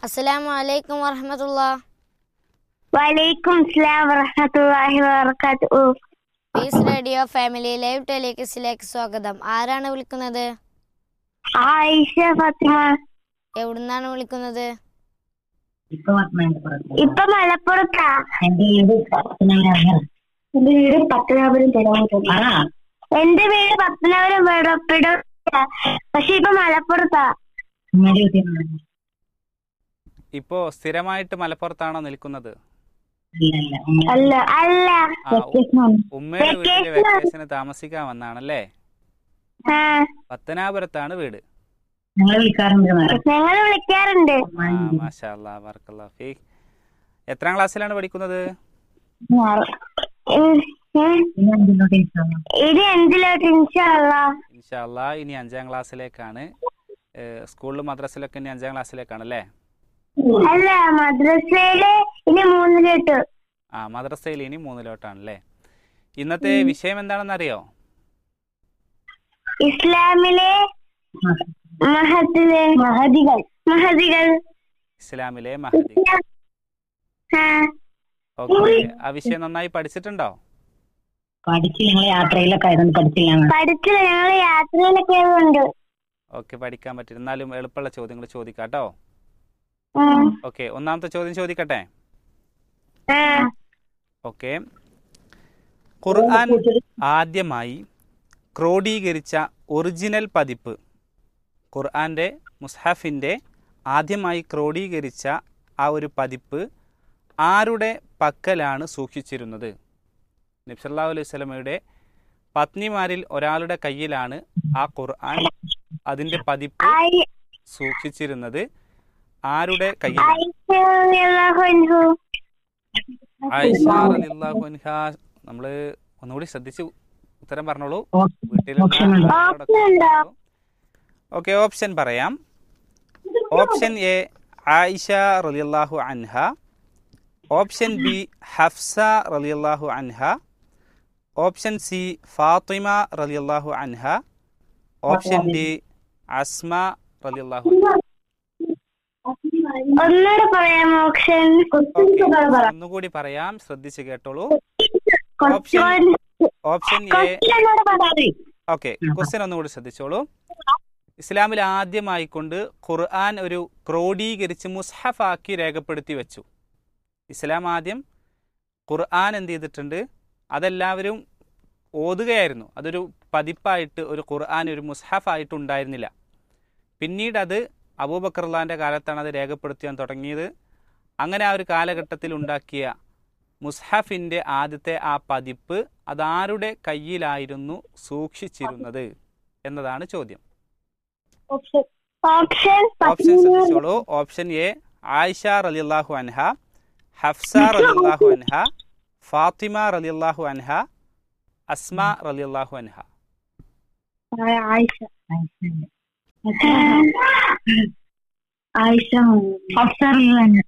അസ്സലാമു അലൈക്കും വറഹമത്തുള്ള വലൈക്കും സ്ലാം വറഹമത്തുള്ളാഹി വബറകാതുഹു പീസ് റേഡിയോ ഫാമിലി ലൈവ് ടെലിക്സിലേക്ക് സ്വാഗതം ആരാണ് വിളിക്കുന്നത് ആയിഷ ഫാത്തിമ എവിടുന്നാണ് വിളിക്കുന്നത് ഇപ്പൊ മലപ്പുറത്താ എന്റെ വീട് പത്തനാപുരം എന്റെ വീട് പത്തനാപുരം തിരുവനന്തപുരം എന്റെ വീട് പത്തനാപുരം വെടപ്പിട പക്ഷെ ഇപ്പൊ മലപ്പുറത്താ ഇപ്പോൾ സ്ഥിരമായിട്ട് മലപ്പുറത്താണോ നിൽക്കുന്നത് അല്ല അല്ല ആ ഉ- ഉമ്മയുടെ വീട്ടിലെ വെക്കേഷന് താമസിക്കാൻ വന്നാണല്ലേ ആ പത്തനാപുരത്താണ് വീട് ഞങ്ങൾ വിളിക്കാറുണ്ട് ആ മാഷാ അല്ലാ ബർക്കല്ലാ ഫീക്ക് എത്രാം ക്ലാസ്സിലാണ് പഠിക്കുന്നത് ഉം, ഉം. ഇനി എന്തിലോട്ട് ഇൻഷാല്ലാ ഇൻഷാ അല്ലാ ഇനി അഞ്ചാം ക്ലാസ്സിലേക്കാണ് ഏഹ് സ്കൂളിലും മദ്രസയിലൊക്കെ ഇനി അഞ്ചാം ക്ലാസ്സിലേക്കാണല്ലേ അല്ല മദ്രസയില് ഇനി മൂന്നിലോട്ട് ആ മദ്രസയിൽ ഇനി മൂന്നിലോട്ടാണല്ലേ ഇന്നത്തെ വിഷയം എന്താണെന്ന് അറിയോ ഇസ്ലാമിലെ മഹത്തിലെ മഹദികൾ മഹദികൾ ഇസ്ലാമിലെ മഹദി ആ ഓക്കെ ആ വിഷയം നന്നായി പഠിച്ചിട്ടുണ്ടോ പഠിച്ച് ഞങ്ങൾ യാത്രയിലൊക്കെ ആയിരുന്നു പഠിച്ചില്ല പഠിച്ചില്ല ഞങ്ങൾ യാത്രയിലൊക്കെ ഉണ്ട് ഓക്കെ പഠിക്കാൻ പറ്റും എന്നാലും എളുപ്പമുള്ള ചോദ്യങ്ങൾ ചോദിക്കാം കേട്ടോ ഉം. ഓക്കെ ഒന്നാമത്തെ ചോദ്യം ചോദിക്കട്ടെ ആ. ഓക്കെ ഖുർആൻ ആദ്യമായി ക്രോഡീകരിച്ച ഒറിജിനൽ പതിപ്പ് ഖുർആൻ്റെ മുസ്ഹഫിൻ്റെ ആദ്യമായി ക്രോഡീകരിച്ച ആ ഒരു പതിപ്പ് ആരുടെ പക്കലാണ് സൂക്ഷിച്ചിരുന്നത് നബ്സല്ലാ അലൈഹി സ്വലമയുടെ പത്നിമാരിൽ ഒരാളുടെ കയ്യിലാണ് ആ ഖുർആൻ അതിൻ്റെ പതിപ്പ് ആയി- സൂക്ഷിച്ചിരുന്നത് ആരുടെ കയ്യിലാണ് ആയിഷ റളിയല്ലാഹു അൻഹു. ആയിഷ റളിയല്ലാഹു അൻഹ നമ്മള് ഒന്നുകൂടി ശ്രദ്ധിച്ച് ഉത്തരം പറഞ്ഞോളൂ വീട്ടിലുള്ള ഓപ്ഷൻ ഉണ്ടോ? ഓക്കെ ഓപ്ഷൻ പറയാം ഓപ്ഷൻ എ ആയിഷ റളിയല്ലാഹു അൻഹ ഓപ്ഷൻ ബി ഹഫ്സ റളിയല്ലാഹു അൻഹ ഓപ്ഷൻ സി ഫാത്തിമ റളിയല്ലാഹു അൻഹ ഓപ്ഷൻ ഡി അസ്മ റളിയല്ലാഹു അൻഹ ഒന്നുകൂടെ പറയാം ഓപ്ഷൻ ഓക്കെ ഒന്നുകൂടി പറയാം ശ്രദ്ധിച്ച് കേട്ടോളൂ option option A okay question ഒന്നുകൂടി ശ്രദ്ധിച്ചോളൂ ഇസ്ലാമിൽ ആദ്യമായിക്കൊണ്ട് ഖുർആൻ ഒരു ക്രോഡീകരിച്ച് മുസ്ഹഫാക്കി രേഖപ്പെടുത്തി വെച്ചു ഇസ്ലാം ആദ്യം ഖുർആൻ എന്ത് ചെയ്തിട്ടുണ്ട് അതെല്ലാവരും ഓതുകയായിരുന്നു അതൊരു പതിപ്പായിട്ട് ഒരു ഖുർആൻ ഒരു മുസ്ഹഫായിട്ട് ഉണ്ടായിരുന്നില്ല പിന്നീട് അത് അബൂബക്കർലാൻ്റെ കാലത്താണ് അത് രേഖപ്പെടുത്താൻ തുടങ്ങിയത് അങ്ങനെ ആ ഒരു കാലഘട്ടത്തിൽ ഉണ്ടാക്കിയ മുസ്ഹഫിൻ്റെ ആദ്യത്തെ ആ പതിപ്പ് അതാരുടെ കയ്യിലായിരുന്നു സൂക്ഷിച്ചിരുന്നത് എന്നതാണ് ചോദ്യം ഓപ്ഷൻ ഓപ്ഷൻ ശ്രദ്ധിച്ചോളൂ ഓപ്ഷൻ എ ആയിഷ റലിയല്ലാഹു അൻഹ ഹഫ്സ റലിയല്ലാഹു അൻഹ ഫാത്തിമ റലിയല്ലാഹു അൻഹ അസ്മ റലിയല്ലാഹു അൻഹ ആയിഷ ആയിഷ അഫ്സർ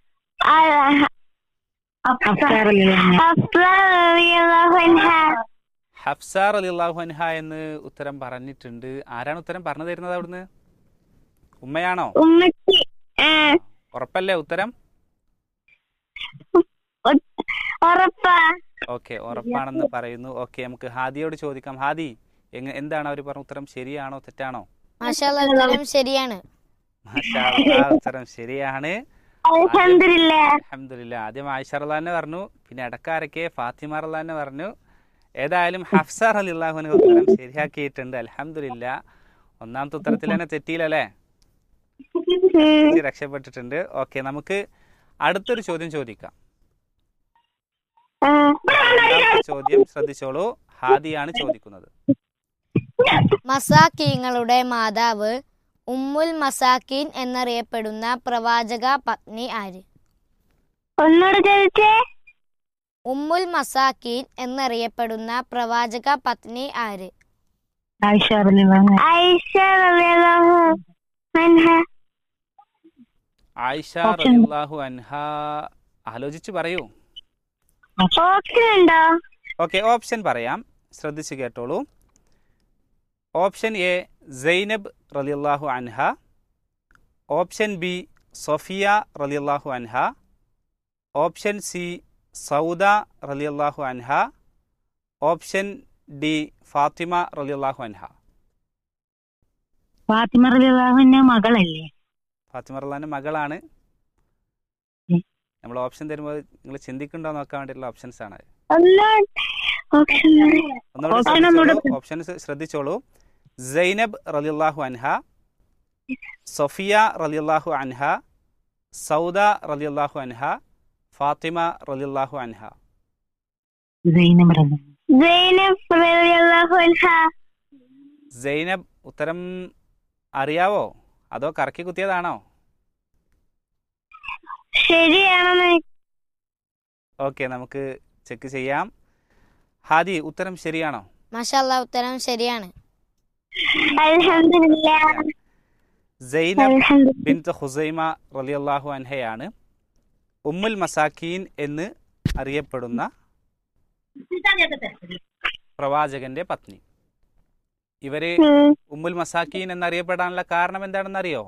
ഹഫ്സ റലിയല്ലാഹു അൻഹ എന്ന് ഉത്തരം പറഞ്ഞിട്ടുണ്ട് ആരാണ് ഉത്തരം പറഞ്ഞു തരുന്നത് അവിടുന്ന് ഉമ്മയാണോ ഉമ്മച്ചി ആ, ഉറപ്പല്ലേ ഉത്തരം ഉറപ്പാ ഓക്കെ ഉറപ്പാണെന്ന് പറയുന്നു ഓക്കെ നമുക്ക് ഹാദിയോട് ചോദിക്കാം ഹാദി എങ്ങ എന്താണ് അവർ പറഞ്ഞ ഉത്തരം ശരിയാണോ തെറ്റാണോ മാഷാല്ല ഉത്തരം ശരിയാണ് മാഷാ അല്ലാ, ഉത്തരം ശരിയാണ് അൽഹംദുലില്ല അലഹമില്ല ആദ്യം ആയിഷ റല്ലാന്നെ പറഞ്ഞു പിന്നെ ഇടക്കാരൊക്കെ ഫാത്തിമ റല്ലാന്നെ പറഞ്ഞു ഏതായാലും ഹഫ്സ അലിള്ളാഹുവിന് ഉത്തരം ശരിയാക്കിയിട്ടുണ്ട് അലഹമില്ല ഒന്നാമത്തെ ഉത്തരത്തിൽ തന്നെ തെറ്റിയില്ലല്ലേ ചേച്ചി രക്ഷപ്പെട്ടിട്ടുണ്ട് ഓക്കെ നമുക്ക് അടുത്തൊരു ചോദ്യം ചോദിക്കാം രണ്ടാമത്തെ ചോദ്യം ശ്രദ്ധിച്ചോളൂ ഹാദിയാണ് ചോദിക്കുന്നത് മസാക്കീങ്ങളുടെ മാതാവ് ഉമ്മുൽ മസാക്കീൻ എന്നറിയപ്പെടുന്ന പ്രവാചക പത്നി ആര് ഒന്നുകൂടെ ചോദിച്ചേ ഉമ്മുൽ മസാക്കീൻ എന്നറിയപ്പെടുന്ന പ്രവാചക പത്നി ആര് ആയിഷ റളിയല്ലാഹു അൻഹ. ആയിഷ റളിയല്ലാഹു അൻഹ ആയിഷ റളിയല്ലാഹു അൻഹ ആലോചിച്ച് പറയൂ ഓപ്ഷൻ ഉണ്ടോ ഓക്കെ ഓപ്ഷൻ പറയാം ശ്രദ്ധിച്ച് കേട്ടോളൂ ഓപ്ഷൻ എ സൈനബ് റലിയല്ലാഹു അൻഹ ഓപ്ഷൻ ബി സൊഫിയ റലിയല്ലാഹു അൻഹ ഓപ്ഷൻ സി സൗദ റലിയല്ലാഹു അൻഹ ഓപ്ഷൻ ഡി ഫാത്തിമ റലിയല്ലാഹു അൻഹ ഫാത്തിമ റളിയല്ലാഹുവിന്റെ മകളല്ലേ ഫാത്തിമ റല്ലാൻ്റെ മകളാണ് ഉം. നമ്മൾ ഓപ്ഷൻ തരുമ്പോൾ നിങ്ങൾ ചിന്തിക്കുന്നുണ്ടോ നോക്കാൻ വേണ്ടിയിട്ടുള്ള ഓപ്ഷൻസ് ആണ് ഒന്ന് ഓപ്ഷൻ ഒന്നുകൂടി Option ശ്രദ്ധിച്ചോളൂ ഒന്നുകൂടെ- ഓപ്ഷൻസ് ശ്രദ്ധിച്ചോളൂ സൈനബ് റലിയല്ലാഹു അൻഹ സൊഫിയ റലിയല്ലാഹു അൻഹ സൗദ റലിയല്ലാഹു അൻഹ ഫാത്തിമ റലിയല്ലാഹു അൻഹ സൈനബ് റളിയല്ലാഹു സൈനബ് റളിയല്ലാഹു അൻഹ സൈനബ് ഉത്തരം അറിയാവോ അതോ കറക്കി കുത്തിയതാണോ ശരിയാണെന്ന് ഓക്കെ നമുക്ക് ചെക്ക് ചെയ്യാം ഹാദി ഉത്തരം ശരിയാണോ മാഷാല്ല ഉത്തരം ശരിയാണ് അൽഹംദുലില്ലാ സൈനബ് അൽഹംദുലില്ലാ ബിൻത്ത് ഹുസൈമ റലിയല്ലാഹു അൻഹയാണ് ഉമ്മുൽ മസാക്കീൻ എന്ന് അറിയപ്പെടുന്ന പ്രവാചകന്റെ പത്നി ഇവര് ഉം. ഉമ്മുൽ മസാക്കീൻ എന്നറിയപ്പെടാനുള്ള കാരണം എന്താണെന്ന് അറിയോ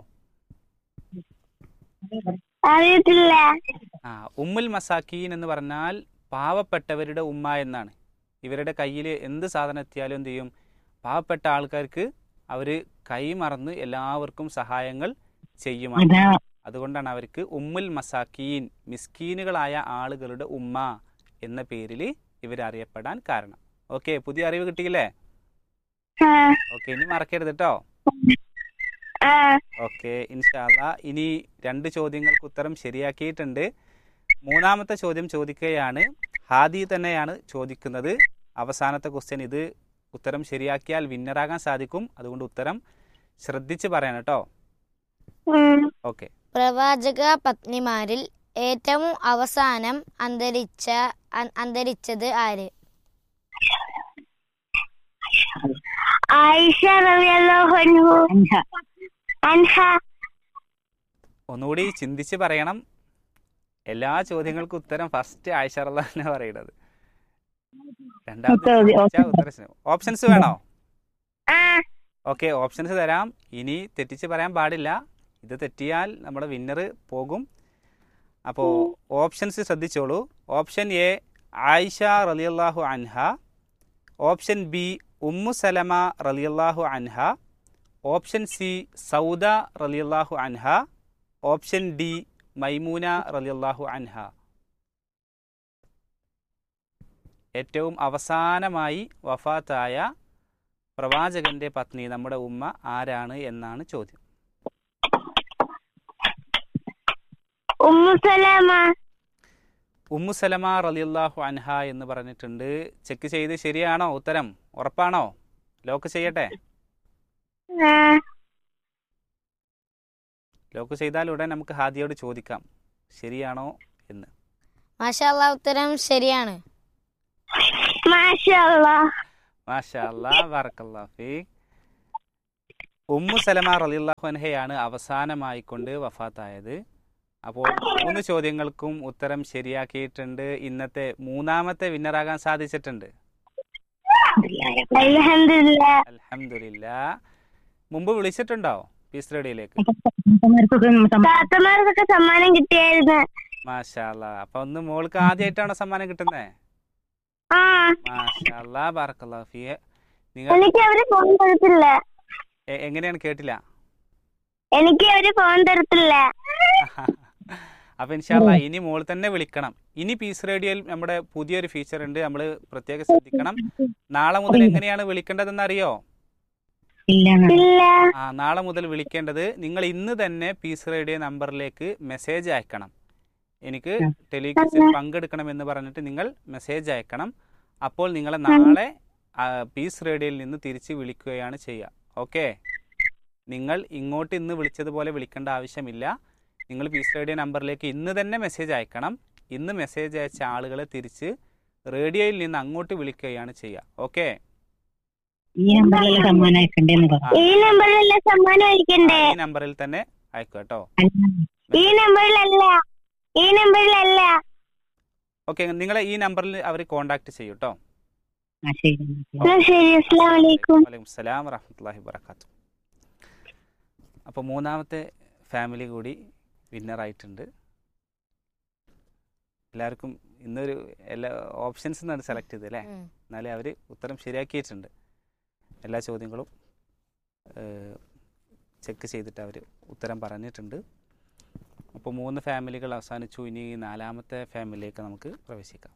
അറിയത്തില്ല ആ ഉമ്മുൽ മസാക്കീൻ എന്ന് പറഞ്ഞാൽ പാവപ്പെട്ടവരുടെ ഉമ്മ എന്നാണ് ഇവരുടെ കയ്യിൽ എന്ത് സാധനം എത്തിയാലും എന്ത് ചെയ്യും പാവപ്പെട്ട ആൾക്കാർക്ക് അവർ കൈമറന്ന് എല്ലാവർക്കും സഹായങ്ങൾ ചെയ്യുമാണ് അതാ അതുകൊണ്ടാണ് അവർക്ക് ഉമ്മുൽ മസാക്കീൻ മിസ്കീനുകളായ ആളുകളുടെ ഉമ്മ എന്ന പേരിൽ ഇവരറിയപ്പെടാൻ കാരണം ഓക്കെ പുതിയ അറിവ് കിട്ടിയില്ലേ ആ ഓക്കെ ഇനി മറക്കരുത് കേട്ടോ ആ ഓക്കെ ഇൻഷാല്ല ഇനി രണ്ട് ചോദ്യങ്ങൾക്ക് ഉത്തരം ശരിയാക്കിയിട്ടുണ്ട് മൂന്നാമത്തെ ചോദ്യം ചോദിക്കുകയാണ് ഹാദി തന്നെയാണ് ചോദിക്കുന്നത് അവസാനത്തെ ക്വസ്റ്റ്യൻ ഇത് ഉത്തരം ശരിയാക്കിയാൽ വിന്നറാകാൻ സാധിക്കും അതുകൊണ്ട് ഉത്തരം ശ്രദ്ധിച്ച് പറയണം കേട്ടോ ഉം. ഓക്കെ പ്രവാചക പത്നിമാരിൽ ഏറ്റവും അവസാനം അന്തരിച്ച അ- അന്തരിച്ചത് ആര് ആയിഷ റളിയല്ലാഹു അൻഹു അൻഹ അൻഹ ഒന്നുകൂടി ചിന്തിച്ച് പറയണം എല്ലാ ചോദ്യങ്ങൾക്കും ഉത്തരം ഫസ്റ്റ് ആയിഷറല്ല തന്നെ പറയണത് രണ്ടാമത്തെ ചോദ്യം, ചോദിച്ചാ ഉത്തരം ശരി. ഓപ്ഷൻസ് വേണോ ആ ഓക്കെ ഓപ്ഷൻസ് തരാം ഇനി തെറ്റിച്ച് പറയാൻ പാടില്ല ഇത് തെറ്റിയാൽ നമ്മുടെ വിന്നർ പോകും അപ്പോൾ ഓപ്ഷൻസ് ശ്രദ്ധിച്ചോളൂ ഓപ്ഷൻ എ ആയിഷ റലിയല്ലാഹു അൻഹ ഓപ്ഷൻ ബി ഉമ്മു സലമ റലിയല്ലാഹു അൻഹ ഓപ്ഷൻ സി സൗദ റലിയല്ലാഹു അൻഹ ഓപ്ഷൻ ഡി മൈമൂന റലിയല്ലാഹു അൻഹ ഏറ്റവും അവസാനമായി വഫാത്തായ പ്രവാചകന്റെ പത്നി നമ്മുടെ ഉമ്മ ആരാണ് എന്നാണ് ചോദ്യം ഉമ്മു സലാമ ഉമ്മു സലമ റലിയല്ലാഹു അൻഹ എന്ന് പറഞ്ഞിട്ടുണ്ട് ചെക്ക് ചെയ്ത് ശരിയാണോ ഉത്തരം ഉറപ്പാണോ ലോക്ക് ചെയ്യട്ടെ ആ ലോക്ക് ചെയ്താൽ ഉടൻ നമുക്ക് ഹാദിയോട് ചോദിക്കാം ശരിയാണോ എന്ന് മാഷാല്ല ഉത്തരം ശരിയാണ് മാഷാ അല്ലാഹ് മാഷാ അല്ലാ ബറക്കല്ലാ ഫീ ഉമ്മു സലമ റലിയല്ലാഹു അൻഹയാണ് അവസാനമായിക്കൊണ്ട് വഫാത്തായത് അപ്പോൾ മൂന്ന് ചോദ്യങ്ങൾക്കും ഉത്തരം ശരിയാക്കിയിട്ടുണ്ട് ഇന്നത്തെ മൂന്നാമത്തെ വിന്നറാകാൻ സാധിച്ചിട്ടുണ്ട് അൽഹംദുലില്ലാ അൽഹംദുലില്ല മുമ്പ് വിളിച്ചിട്ടുണ്ടോ പീസ് റേഡിയോയിലേക്ക് താത്തമാർക്കൊക്കെ സമ്മ- താത്തമാർക്കൊക്കെ സമ്മാനം കിട്ടിയായിരുന്നു മാഷാല്ല അപ്പൊ ഒന്ന് മോൾക്ക് ആദ്യമായിട്ടാണോ സമ്മാനം കിട്ടുന്നേ ആ മാഷാല്ലാ ബാറക്കല്ലാ ഫീ നിങ്ങൾ എനിക്ക് അവര് ഫോൺ തരത്തില്ല എ- എങ്ങനെയാണ് കേട്ടില്ല എനിക്ക് അവര് ഫോൺ തരത്തില്ല അപ്പൊ ഇൻഷാല്ല ഇനി മോൾ തന്നെ വിളിക്കണം ഇനി പീസ് റേഡിയോയിൽ നമ്മുടെ പുതിയൊരു ഫീച്ചർ ഉണ്ട് നമ്മൾ പ്രത്യേകം ശ്രദ്ധിക്കണം നാളെ മുതൽ എങ്ങനെയാണ് വിളിക്കേണ്ടതെന്ന് അറിയോ ഇല്ല എന്നാ. ഇല്ല ആ നാളെ മുതൽ വിളിക്കേണ്ടത് നിങ്ങൾ ഇന്ന് തന്നെ പീസ് റേഡിയോ നമ്പറിലേക്ക് മെസ്സേജ് അയക്കണം എനിക്ക് ടെലിവിഷൻ പങ്കെടുക്കണം എന്ന് പറഞ്ഞിട്ട് നിങ്ങൾ മെസ്സേജ് അയക്കണം അപ്പോൾ നിങ്ങളെ നാളെ ആ, പീസ് റേഡിയോയിൽ നിന്ന് തിരിച്ച് വിളിക്കുകയാണ് ചെയ്യുക ഓക്കെ നിങ്ങൾ ഇങ്ങോട്ട് ഇന്ന് വിളിച്ചതുപോലെ വിളിക്കേണ്ട ആവശ്യമില്ല നിങ്ങൾ പീസ് റേഡിയോ നമ്പറിലേക്ക് ഇന്ന് തന്നെ മെസ്സേജ് അയക്കണം ഇന്ന് മെസ്സേജ് അയച്ച ആളുകളെ തിരിച്ച് റേഡിയോയിൽ നിന്ന് അങ്ങോട്ട് വിളിക്കുകയാണ് ചെയ്യുക ഓക്കെ ഈ നമ്പറിലുള്ള സമ്മാനം അയക്കണ്ടേന്ന് പറഞ്ഞു ഈ നമ്പറിലല്ല സമ്മാനം അയക്കണ്ടേ ഈ നമ്പറിൽ തന്നെ അയക്കുക കേട്ടോ ഈ നമ്പറിലല്ല ഈ നമ്പറിലല്ല ഓക്കെ നിങ്ങളെ ഈ നമ്പറിൽ അവർ കോൺടാക്ട് ചെയ്യും കേട്ടോ ആ ശരി എന്നാ ശരി അസ്സലാമു അലൈക്കും വലൈക്കും സ്സലാം വറഹമത്തല്ലാഹി വബർക്കാത്തു അപ്പോൾ മൂന്നാമത്തെ ഫാമിലി കൂടി വിന്നറായിട്ടുണ്ട് എല്ലാവർക്കും ഇന്നൊരു എല്ലാ ഓപ്ഷൻസ് നിന്നാണ് സെലക്ട് ചെയ്തത് അല്ലേ ഉം. എന്നാലേ അവർ ഉത്തരം ശരിയാക്കിയിട്ടുണ്ട് എല്ലാ ചോദ്യങ്ങളും ചെക്ക് ചെയ്തിട്ട് അവർ ഉത്തരം പറഞ്ഞിട്ടുണ്ട് അപ്പോൾ മൂന്ന് ഫാമിലികൾ അവസാനിച്ചു ഇനി നാലാമത്തെ ഫാമിലിയിലേക്ക് നമുക്ക് പ്രവേശിക്കാം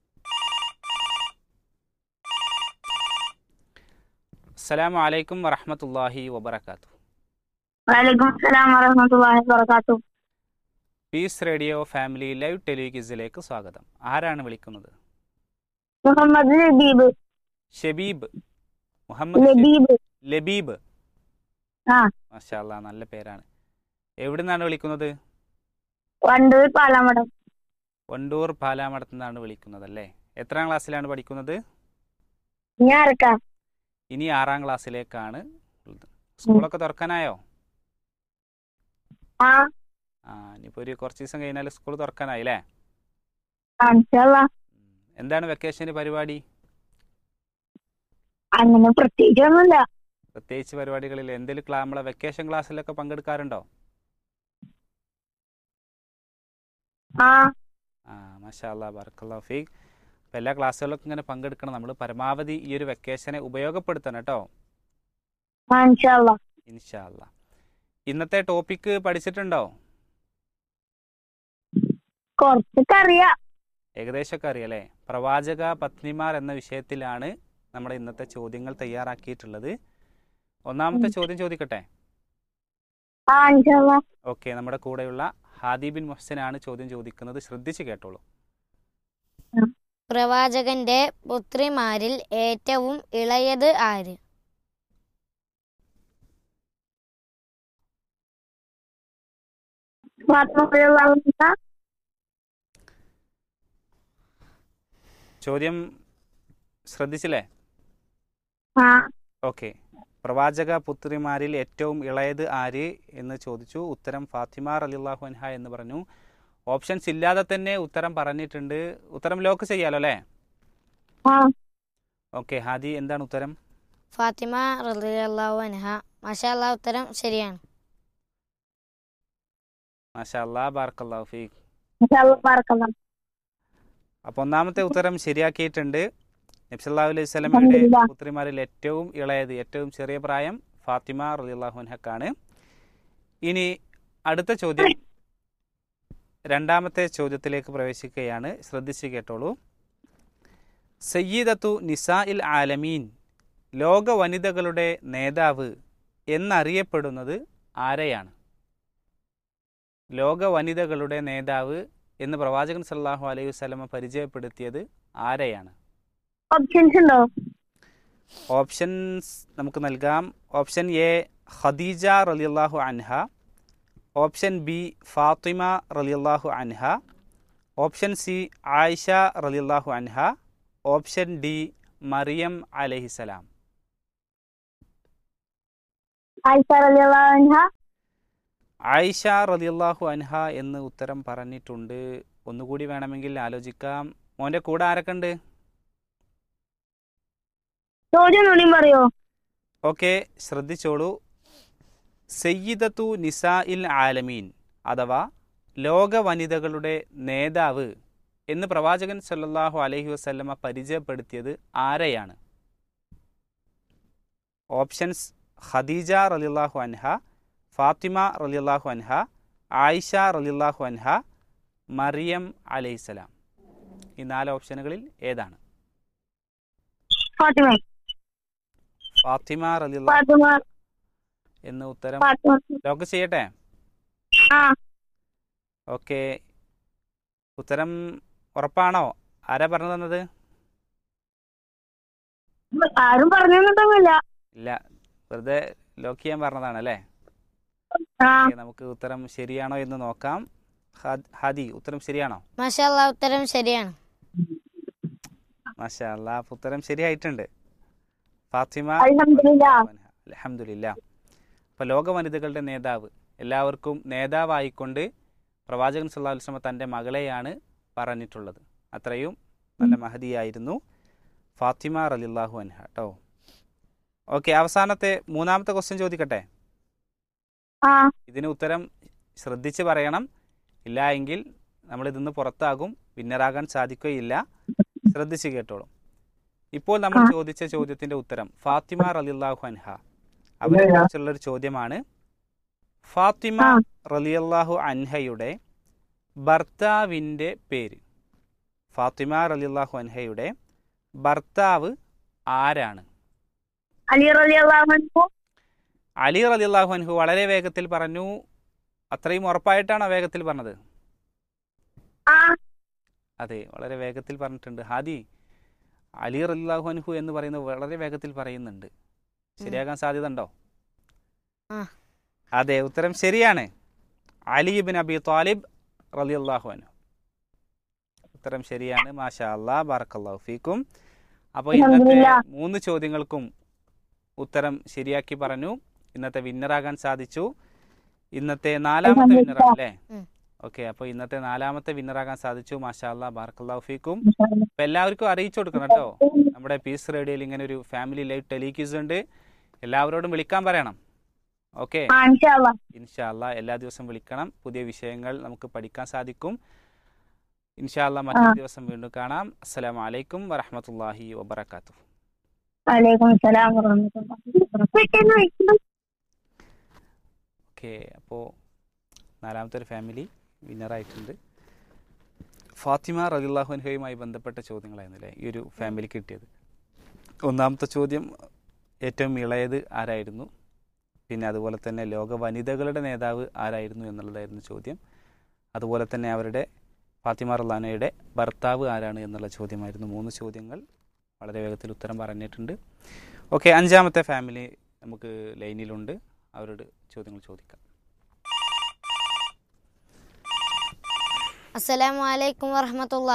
അസ്സലാമു അലൈക്കും വറഹമത്തല്ലാഹി വബർക്കാത്തു വലൈക്കും അസ്സലാം വറഹ്മത്തുള്ളാഹി വബറകാതുഹു പീസ് റേഡിയോ ഫാമിലി ലൈവ് ടെലിവിസിലേക്ക് സ്വാഗതം ആരാണ് വിളിക്കുന്നത് മുഹമ്മദ് ലബീബ് ഷബീബ് മുഹമ്മദ് ഷബീബ്. ലബീബ് ലബീബ് ആ മാഷാല്ല നല്ല പേരാണ് എവിടെ നിന്നാണ് വിളിക്കുന്നത് വണ്ടൂർ പാലാമടം വണ്ടൂർ പാലാമടത്തു നിന്നാണ് വിളിക്കുന്നത് അല്ലേ എത്രാം ക്ലാസ്സിലാണ് പഠിക്കുന്നത് ഞാൻ ആർക്കാ ഇനി ആറാം ക്ലാസ്സിലേക്കാണ് ഉള്ളത്. സ്കൂളൊക്കെ തുറക്കാനായോ ആ ആ ഇനിയിപ്പോൾ ഒരു കുറച്ച് ദിവസം കഴിഞ്ഞാൽ സ്കൂൾ തുറക്കാനായി അല്ലേ ആ, ഇൻഷാല്ലാ ഉം. എന്താണ് വെക്കേഷന് പരിപാടി അങ്ങനെ പ്രത്യേകിച്ചൊന്നുമില്ല പ്രത്യേകിച്ച് പരിപാടികളിൽ എന്തെങ്കിലും ക്ലാ നമ്മളെ വെക്കേഷൻ ക്ലാസ്സിലൊക്കെ പങ്കെടുക്കാറുണ്ടോ ആ ആ മാഷാല്ലാ ബർക്കല്ലാ ഫീഖ് അപ്പോൾ എല്ലാ ക്ലാസ്സുകളിലൊക്കെ ഇങ്ങനെ പങ്കെടുക്കണം നമ്മൾ പരമാവധി ഈ ഒരു വെക്കേഷനെ ഉപയോഗപ്പെടുത്തണം കേട്ടോ ആ ഇൻഷാല്ലാ ഇൻഷാല്ല ഇന്നത്തെ ടോപ്പിക്ക് പഠിച്ചിട്ടുണ്ടോ കുറച്ചൊക്കെ അറിയാം ഏകദേശമൊക്കെ അറിയാലേ പ്രവാചക പത്നിമാർ എന്ന വിഷയത്തിലാണ് നമ്മുടെ ഇന്നത്തെ ചോദ്യങ്ങൾ തയ്യാറാക്കിയിട്ടുള്ളത് ഒന്നാമത്തെ ചോദ്യം ചോദിക്കട്ടെ ആ ഇൻഷാല്ലാ ഓക്കെ നമ്മുടെ കൂടെയുള്ള ഹാദി ബിൻ മുഹ്സനാണ് ചോദ്യം ചോദിക്കുന്നത് ശ്രദ്ധിച്ച് കേട്ടോളൂ പ്രവാചകന്റെ പുത്രിമാരിൽ ഏറ്റവും ഇളയത് ആര് ഫാത്തിമ റളിയല്ലാഹു അൻഹ ചോദ്യം ശ്രദ്ധിച്ചില്ലേ ആ ഓക്കെ പ്രവാചക പുത്രിമാരിൽ ഏറ്റവും ഇളയത് ആര് എന്ന് ചോദിച്ചു ഉത്തരം ഫാത്തിമ റലിള്ളാഹു അൻഹ എന്ന് പറഞ്ഞു ഓപ്ഷൻസ് ഇല്ലാതെ തന്നെ ഉത്തരം പറഞ്ഞിട്ടുണ്ട് ഉത്തരം ലോക്ക് ചെയ്യാലോ അല്ലേ ആ ഓക്കെ ഹാദി എന്താണ് ഉത്തരം ഫാത്തിമ റളിയല്ലാഹു അൻഹ മാഷാ ഉത്തരം ശരിയാണ് മാഷാ അല്ലാ ബാർക്കല്ലാഹു ഫീഖ് ഇൻഷാല്ലാ ബാറക്കല്ലാ അപ്പോൾ ഒന്നാമത്തെ ഉത്തരം ശരിയാക്കിയിട്ടുണ്ട് നബ്സല്ലാഹു അലൈഹി സ്വലമയുടെ അൽഹംദുലില്ലാ. പുത്രിമാരിൽ ഏറ്റവും ഇളയത് ഏറ്റവും ചെറിയ പ്രായം ഫാത്തിമ റളിയല്ലാഹു അൻഹക്കാണ് ഇനി അടുത്ത ചോദ്യം രണ്ടാമത്തെ ചോദ്യത്തിലേക്ക് പ്രവേശിക്കുകയാണ് ശ്രദ്ധിച്ച് കേട്ടോളൂ സയ്യിദത്തു നിസാ ഇൽ ആലമീൻ ലോക വനിതകളുടെ നേതാവ് എന്നറിയപ്പെടുന്നത് ആരെയാണ് ലോക വനിതകളുടെ നേതാവ് എന്ന് പ്രവാചകൻ സല്ലല്ലാഹു അലൈഹി വസല്ലമ പരിചയപ്പെടുത്തിയത് ആരെയാണ് ഓപ്ഷൻസ് ഉണ്ടോ ഓപ്ഷൻസ് നമുക്ക് നൽകാം ഓപ്ഷൻ എ ഖദീജ റളിയല്ലാഹു അൻഹ ഓപ്ഷൻ ബി ഫാത്തിമ റളിയല്ലാഹു അൻഹ ഓപ്ഷൻ സി ആയിഷ റളിയല്ലാഹു അൻഹ ഓപ്ഷൻ ഡി മറിയം അലഹിസലാം ആയിഷ റളിയല്ലാഹു അൻഹ ആയിഷ റളിയല്ലാഹു അൻഹ എന്ന് ഉത്തരം പറഞ്ഞിട്ടുണ്ട് ഒന്നുകൂടി വേണമെങ്കിൽ ആലോചിക്കാം മോൻ്റെ കൂടെ ആരൊക്കെ ഉണ്ട് ചോദ്യം ഒന്നുകൂടി പറയോ ഓക്കെ ശ്രദ്ധിച്ചോളൂ സയ്യിദത്തു നിസാ ഇൽ ആലമീൻ അഥവാ ലോക വനിതകളുടെ നേതാവ് എന്ന് പ്രവാചകൻ സല്ലല്ലാഹു അലൈഹി വസല്ലമ പരിചയപ്പെടുത്തിയത് ആരെയാണ് ഓപ്ഷൻസ് ഖദീജ റളിയല്ലാഹു അൻഹ ഫാത്തിമ റളിയല്ലാഹു അൻഹ ആയിഷ റളിയല്ലാഹു അൻഹ മറിയം അലൈഹിസ്സലാം ഈ നാല് ഓപ്ഷനുകളിൽ ഏതാണ് ഫാത്തിമ ഫാത്തിമ റളിയല്ലാഹു ഫാത്തിമ എന്ന് ഉത്തരം ഫാത്തിമ ലോക്ക് ചെയ്യട്ടെ ആ ഓക്കെ ഉത്തരം ഉറപ്പാണോ ആരാ പറഞ്ഞു തന്നത് ആരും പറഞ്ഞു തന്നിട്ടൊന്നുമില്ല ഇല്ല വെറുതെ ലോക്ക് ചെയ്യാൻ പറഞ്ഞതാണ് അല്ലേ ആ ഓക്കേ, നമുക്ക് ഉത്തരം ശരിയാണോ എന്ന് നോക്കാം ഹാദ്- ഹാദി ഉത്തരം ശരിയാണോ മാഷാ ഉത്തരം ശരിയാണ് മാഷാ അല്ലാ അപ്പൊ ഉത്തരം ശരിയായിട്ടുണ്ട് ഫാത്തിമ അൽഹംദുലില്ലാ. അലഹമില്ല അപ്പോൾ ലോക വനിതകളുടെ നേതാവ് എല്ലാവർക്കും നേതാവായിക്കൊണ്ട് പ്രവാചകൻ സല്ലല്ലാഹു അലൈഹി വസല്ലമ തൻ്റെ മകളെയാണ് പറഞ്ഞിട്ടുള്ളത് അത്രയും നല്ല മഹതിയായിരുന്നു ഫാത്തിമ റലില്ലാഹു അൻഹ കേട്ടോ ഓക്കെ അവസാനത്തെ മൂന്നാമത്തെ ക്വസ്റ്റ്യൻ ചോദിക്കട്ടെ ആ ഇതിന് ഉത്തരം ശ്രദ്ധിച്ച് പറയണം ഇല്ല എങ്കിൽ നമ്മൾ ഇതിന്ന് പുറത്താകും വിന്നറാകാൻ സാധിക്കുകയില്ല ശ്രദ്ധിച്ച് കേട്ടോളും ഇപ്പോൾ നമ്മൾ ചോദിച്ച ചോദ്യത്തിന്റെ ഉത്തരം ഫാത്തിമ റലിയല്ലാഹു അൻഹ അവരെ കുറിച്ചുള്ള ഒരു ചോദ്യമാണ് ഫാത്തിമ റലിയല്ലാഹു അൻഹയുടെ ഭർത്താവിൻ്റെ പേര് ഫാത്തിമ റലിയല്ലാഹു അൻഹയുടെ ഭർത്താവ് ആരാണ് അലി റളിയല്ലാഹു അൻഹു അലി റലിയല്ലാഹു അൻഹു വളരെ വേഗത്തിൽ പറഞ്ഞു അത്രയും ഉറപ്പായിട്ടാണോ വേഗത്തിൽ പറഞ്ഞത് ആ അതെ വളരെ വേഗത്തിൽ പറഞ്ഞിട്ടുണ്ട് ഹാദി അലി റലിയല്ലാഹു അൻഹു എന്ന് പറയുന്നത് വളരെ വേഗത്തിൽ പറയുന്നുണ്ട് ശരിയാകാൻ സാധ്യത ഉണ്ടോ ആ. അതെ ഉത്തരം ശരിയാണ് അലി ഇബിൻ അബി താലിബ് റലിയല്ലാഹു അൻഹു ഉത്തരം ശരിയാണ് മാഷാ അല്ലാ ബാറക്കല്ലാഹു ഫീക്കും അപ്പോൾ ഇന്നത്തെ അൽഹംദുലില്ലാ. മൂന്ന് ചോദ്യങ്ങൾക്കും ഉത്തരം ശരിയാക്കി പറഞ്ഞു ഇന്നത്തെ വിന്നറാകാൻ സാധിച്ചു ഇന്നത്തെ നാലാമത്തെ വിന്നറാണ് അല്ലേ ഉം. ഓക്കെ അപ്പോൾ ഇന്നത്തെ നാലാമത്തെ വിന്നറാകാൻ സാധിച്ചു മാഷാ അല്ലാ ബാറക്കല്ലാഹു ഫീക്കും അപ്പൊ എല്ലാവർക്കും അറിയിച്ചു കൊടുക്കണം കേട്ടോ നമ്മുടെ പീസ് റേഡിയോയിൽ ഇങ്ങനെ ഒരു ഫാമിലി ലൈവ് ടെലിക്യൂസ് ഉണ്ട് എല്ലാവരോടും വിളിക്കാൻ പറയണം ഓക്കെ ആ ഇൻഷാ അല്ലാ ഇൻഷാല്ല എല്ലാ ദിവസവും വിളിക്കണം പുതിയ വിഷയങ്ങൾ നമുക്ക് പഠിക്കാൻ സാധിക്കും ഇൻഷാല്ല മറ്റൊരു ദിവസം വീണ്ടും കാണാം അസ്സലാമു അലൈക്കും വറഹമത്തല്ലാഹി വബർക്കാത്തു വലൈക്കും സലാം വറഹ്മത്തുള്ളാഹി വബറകാതുഹു ഓക്കെ അപ്പോൾ നാലാമത്തെ ഒരു ഫാമിലി വിന്നറായിട്ടുണ്ട് ഫാത്തിമ റദിള്ളാഹുൻഹയുമായി ബന്ധപ്പെട്ട ചോദ്യങ്ങളായിരുന്നു അല്ലേ ഈ ഒരു ഫാമിലി കിട്ടിയത് ഒന്നാമത്തെ ചോദ്യം ഏറ്റവും ഇളയത് ആരായിരുന്നു പിന്നെ അതുപോലെ തന്നെ ലോക വനിതകളുടെ നേതാവ് ആരായിരുന്നു എന്നുള്ളതായിരുന്നു ചോദ്യം അതുപോലെ തന്നെ അവരുടെ ഫാത്തിമ റല്ലാനയുടെ ഭർത്താവ് ആരാണ് എന്നുള്ള ചോദ്യമായിരുന്നു മൂന്ന് ചോദ്യങ്ങൾ വളരെ വേഗത്തിൽ ഉത്തരം പറഞ്ഞിട്ടുണ്ട് ഓക്കെ അഞ്ചാമത്തെ ഫാമിലി നമുക്ക് ലൈനിലുണ്ട് അവരോട് ചോദ്യങ്ങൾ ചോദിക്കാം അസ്സലാമു അലൈക്കും വറഹമത്തുള്ള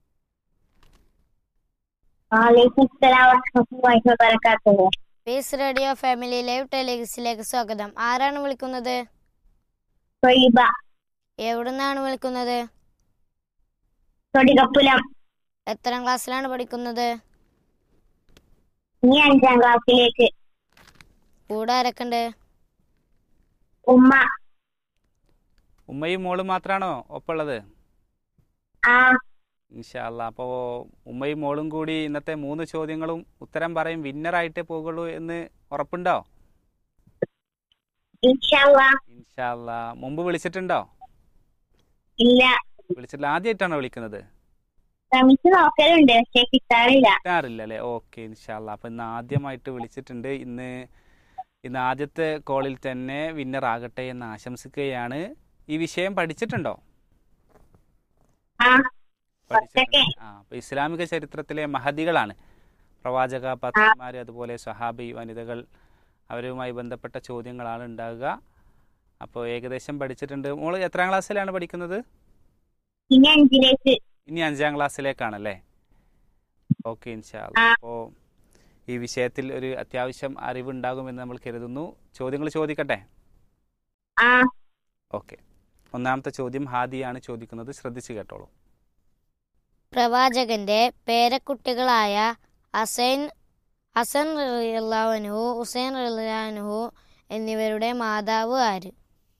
വലൈക്കും സലാം വറഹ്മത്തുള്ളാഹി വബറകാതുഹു പീസ് റേഡിയോ ഫാമിലി ലൈവ് ടെലിവിസിലേക്ക് സ്വാഗതം ആരാണ് വിളിക്കുന്നത് ത്വയ്ബ എവിടുന്നാണ് വിളിക്കുന്നത് തൊടികപ്പുലം എത്രാം ക്ലാസ്സിലാണ് പഠിക്കുന്നത് ഇനി അഞ്ചാം ക്ലാസ്സിലേക്ക് കൂടെ ആരൊക്കെയുണ്ട് ഉമ്മ ഉമ്മയും മോളും മാത്രമാണോ ഒപ്പുള്ളത് ആ ഇൻഷാല്ല അപ്പോൾ ഉമ്മയും മോളും കൂടി ഇന്നത്തെ മൂന്ന് ചോദ്യങ്ങളും ഉത്തരം പറയും വിന്നറായിട്ടേ പോകുള്ളൂ എന്ന് ഉറപ്പുണ്ടോ ഇൻഷാ അല്ലാ ഇൻഷാല്ല മുമ്പ് വിളിച്ചിട്ടുണ്ടോ ഇല്ല വിളിച്ചിട്ടില്ല ആദ്യമായിട്ടാണോ വിളിക്കുന്നത് ശ്രമിച്ചു നോക്കലുണ്ട് പക്ഷെ കിട്ടാറില്ല കിട്ടാറില്ല അല്ലേ ഓക്കെ ഇൻഷാല്ല അപ്പം ഇന്ന് ആദ്യമായിട്ട് വിളിച്ചിട്ടുണ്ട് ഇന്ന് ഇന്ന് ആദ്യത്തെ കോളിൽ തന്നെ വിന്നർ ആകട്ടെ എന്ന് ആശംസിക്കുകയാണ് ഈ വിഷയം പഠിച്ചിട്ടുണ്ടോ ആ പഠിച്ചിട്ടുണ്ട് ആ അപ്പൊ ഇസ്ലാമിക ചരിത്രത്തിലെ മഹദികളാണ് പ്രവാചക പത്നിമാര് അതുപോലെ സഹാബി വനിതകൾ അവരുമായി ബന്ധപ്പെട്ട ചോദ്യങ്ങളാണ് ഉണ്ടാകുക അപ്പോൾ ഏകദേശം പഠിച്ചിട്ടുണ്ട് മോള് എത്രാം ക്ലാസ്സിലാണ് പഠിക്കുന്നത് ഇനി അഞ്ചിലേക്ക് ഇനി അഞ്ചാം ക്ലാസ്സിലേക്കാണല്ലേ ഓക്കെ ഇൻഷാല്ല ആ. അപ്പോൾ ഈ വിഷയത്തിൽ ഒരു അത്യാവശ്യം അറിവുണ്ടാകുമെന്ന് നമ്മൾ കരുതുന്നു ചോദ്യങ്ങൾ ചോദിക്കട്ടെ ആ ഓക്കെ ഒന്നാമത്തെ ചോദ്യം ഹാദിയാണ് ചോദിക്കുന്നത് ശ്രദ്ധിച്ചു കേട്ടോളൂ പ്രവാചകന്റെ പേരക്കുട്ടികളായ ഹസൈൻ ഹസൻ റളിയല്ലാഹു ഹുസൈൻ റളിയല്ലാഹു എന്നിവരുടെ മാതാവ് ആര്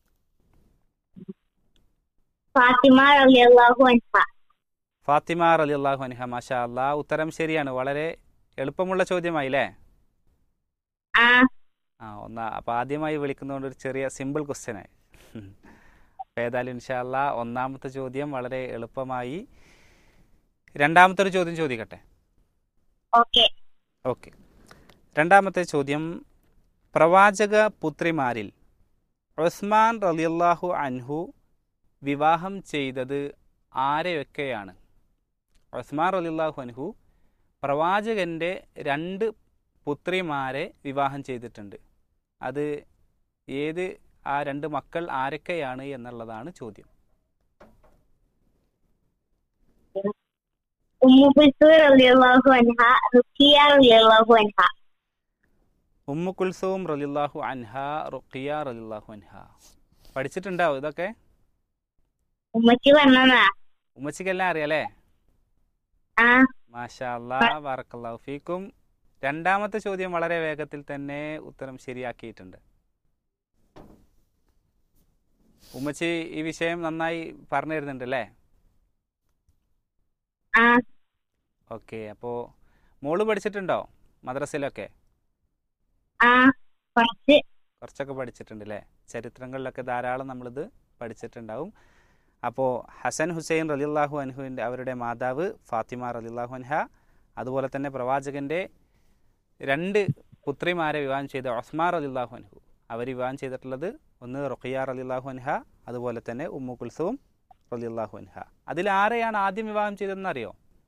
ഫാത്തിമ റളിയല്ലാഹു അൻഹ ഫാത്തിമ റലി അള്ളാഹു അൻഹ മാഷാ അല്ലാ ഉത്തരം ശരിയാണ് വളരെ എളുപ്പമുള്ള ചോദ്യമായില്ലേ ആ ആ ഒന്നാ അപ്പോൾ ആദ്യമായി വിളിക്കുന്നതുകൊണ്ട് ഒരു ചെറിയ സിമ്പിൾ ക്വസ്റ്റ്യനായി അപ്പോൾ ഏതായാലും ഇൻഷാല്ല ഒന്നാമത്തെ ചോദ്യം വളരെ എളുപ്പമായി രണ്ടാമത്തെ ഒരു ചോദ്യം ചോദിക്കട്ടെ ഓക്കെ ഓക്കെ രണ്ടാമത്തെ ചോദ്യം പ്രവാചക പുത്രിമാരിൽ ഉസ്മാൻ റലിയല്ലാഹു അൻഹു വിവാഹം ചെയ്തത് ആരെയൊക്കെയാണ് ഉസ്മാൻ റലിയല്ലാഹു അൻഹു പ്രവാചകൻ്റെ രണ്ട് പുത്രിമാരെ വിവാഹം ചെയ്തിട്ടുണ്ട് അത് ഏത് ആ രണ്ട് മക്കൾ ആരൊക്കെയാണ് എന്നുള്ളതാണ് ചോദ്യം ഉമ്മു കുൽസൂർ റളിയല്ലാഹു അൻഹ റുക്കിയ റളിയല്ലാഹു അൻഹ ഉമ്മു കുൽസൂം റലില്ലാഹു അൻഹ റുഖിയ റലില്ലാഹു അൻഹ പഠിച്ചിട്ടുണ്ടാവും ഇതൊക്കെ ഉമ്മച്ചി പറഞ്ഞതാ ഉമ്മച്ചിക്കെല്ലാം അറിയാലേ ആ മാഷാ അല്ലാ ബാറക്കല്ലാഹു ഫീക്കും രണ്ടാമത്തെ ചോദ്യം വളരെ വേഗത്തിൽ തന്നെ ഉത്തരം ശരിയാക്കിയിട്ടുണ്ട് ഉമ്മച്ചി ഈ വിഷയം നന്നായി പറഞ്ഞു തരുന്നുണ്ട് അല്ലേ ആ ഓക്കെ അപ്പോൾ മോള് പഠിച്ചിട്ടുണ്ടോ മദ്രസയിലൊക്കെ ആ കുറച്ച് കുറച്ചൊക്കെ പഠിച്ചിട്ടുണ്ട് അല്ലേ ചരിത്രങ്ങളിലൊക്കെ ധാരാളം നമ്മളിത് പഠിച്ചിട്ടുണ്ടാവും അപ്പോൾ ഹസൻ ഹുസൈൻ റലിള്ളാഹു അൻഹുവിൻ്റെ അവരുടെ മാതാവ് ഫാത്തിമ റലിള്ളാഹു അൻഹ അതുപോലെ തന്നെ പ്രവാചകൻ്റെ രണ്ട് പുത്രിമാരെ വിവാഹം ചെയ്ത ഒസ്മാർ റലിള്ളാഹു അൻഹു അവർ വിവാഹം ചെയ്തിട്ടുള്ളത് ഒന്ന് റുഖിയ റലിള്ളാഹു അൻഹ അതുപോലെ തന്നെ ഉമ്മു കുൽസൂം റലിള്ളാഹു അൻഹ അതിൽ ആരെയാണ് ആദ്യം വിവാഹം ചെയ്തതെന്ന് അറിയോ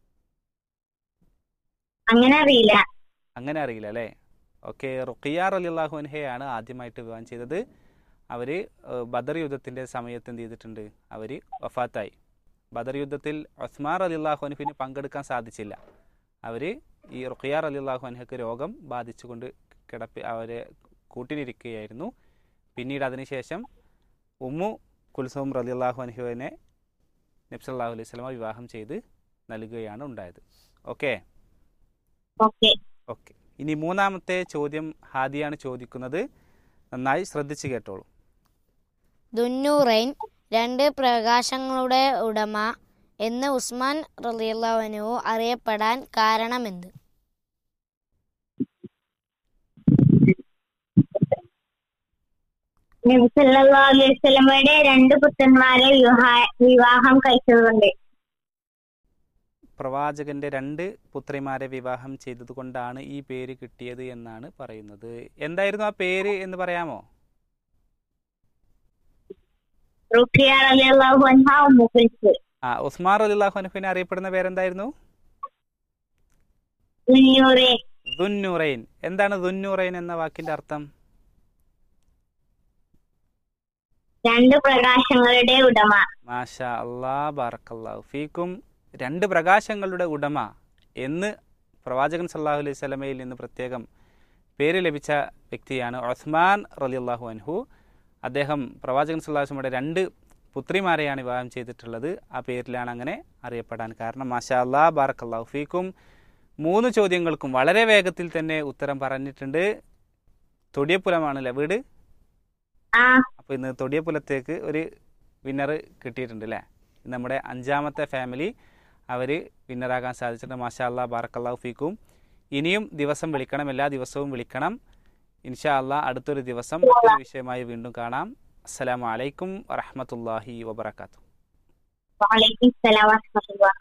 അങ്ങനെ അറിയില്ല അങ്ങനെ അറിയില്ല അല്ലേ ഓക്കെ റുഖിയ റലിള്ളാഹു അൻഹയാണ് ആദ്യമായിട്ട് വിവാഹം ചെയ്തത് അവർ ബദർ യുദ്ധത്തിൻ്റെ സമയത്ത് എന്ത് ചെയ്തിട്ടുണ്ട് അവർ വഫാത്തായി ബദർ യുദ്ധത്തിൽ ഒസ്മാർ അലിള്ളാഹു അൻഹുവിന് പങ്കെടുക്കാൻ സാധിച്ചില്ല അവർ ഈ റുഖിയ റലിള്ളാഹു അൻഹക്ക് രോഗം ബാധിച്ചുകൊണ്ട് കിടപ്പി അവരെ കൂട്ടിനിരിക്കുകയായിരുന്നു പിന്നീട് അതിനുശേഷം ഉമ്മു കുൽസൂം റലിള്ളാഹു അൻഹുവിനെ നബ്സല്ലാഹു അലൈഹി സ്വലമ വിവാഹം ചെയ്ത് നൽകുകയാണ് ഉണ്ടായത് ഓക്കെ ഓക്കെ ഓക്കെ ഇനി മൂന്നാമത്തെ ചോദ്യം ഹാദിയാണ് ചോദിക്കുന്നത് നന്നായി ശ്രദ്ധിച്ച് കേട്ടോളൂ ദുന്നൂറൈൻ രണ്ട് പ്രകാശങ്ങളുടെ ഉടമ എന്ന് ഉസ്മാൻ റലിയല്ലാവനു അറിയപ്പെടാൻ കാരണമെന്ത് നബി സല്ലല്ലാഹു അലൈഹി വസല്ലമയുടെ രണ്ട് പുത്രന്മാരെ വിവാഹ- വിവാഹം കഴിച്ചതുകൊണ്ട് പ്രവാചകന്റെ രണ്ട് പുത്രിമാരെ വിവാഹം ചെയ്തതുകൊണ്ടാണ് ഈ പേര് കിട്ടിയത് എന്നാണ് പറയുന്നത് എന്തായിരുന്നു ആ പേര് എന്ന് പറയാമോ റുഖിയ റളിയല്ലാഹു അൻഹ ഉമ്മു കുൽസൂം ആ ഉസ്മാർ അലിള്ളാഹു അനഫിനെ അറിയപ്പെടുന്ന പേരെന്തായിരുന്നു ദുന്നൂറെ ദുന്നൂറൈൻ എന്താണ് ദുന്നൂറൈൻ എന്ന വാക്കിന്റെ അർത്ഥം രണ്ട് പ്രകാശങ്ങളുടെ ഉടമ മാഷ അള്ളാ ബാറക്കല്ലാഹു ഫീക്കും രണ്ട് പ്രകാശങ്ങളുടെ ഉടമ എന്ന് പ്രവാചകൻ സല്ലാഹു അലൈഹി സ്വലമയിൽ നിന്ന് പ്രത്യേകം പേര് ലഭിച്ച വ്യക്തിയാണ് ഒസ്മാൻ റലിയല്ലാഹു അൻഹു അദ്ദേഹം പ്രവാചകൻ സല്ലാഹു വസ്ലമയുടെ രണ്ട് പുത്രിമാരെയാണ് വിവാഹം ചെയ്തിട്ടുള്ളത് ആ പേരിലാണ് അങ്ങനെ അറിയപ്പെടാൻ കാരണം മാഷാ അള്ളാ ബാറക്കല്ലാഹു ഫീക്കും മൂന്ന് ചോദ്യങ്ങൾക്കും വളരെ വേഗത്തിൽ തന്നെ ഉത്തരം പറഞ്ഞിട്ടുണ്ട് തൊടിയപ്പുലമാണല്ലേ വീട് ആ അപ്പോൾ ഇന്ന് തൊടിയപ്പുലത്തേക്ക് ഒരു വിന്നർ കിട്ടിയിട്ടുണ്ട് അല്ലേ നമ്മുടെ അഞ്ചാമത്തെ ഫാമിലി അവർ വിന്നറാകാൻ സാധിച്ചിട്ടുണ്ട് മാഷാ അല്ലാ ബാറക്കല്ലാഹു ഫീക്കും ഇനിയും ദിവസം വിളിക്കണം എല്ലാ ദിവസവും വിളിക്കണം ഇൻഷാ അല്ലാ അടുത്തൊരു ദിവസം മറ്റൊരു വിഷയമായി വീണ്ടും കാണാം അസ്സലാമു അലൈക്കും വറഹമത്തല്ലാഹി വബർക്കാത്തു വഅലൈക്കും സലാം വറഹ്മത്തുള്ളാഹി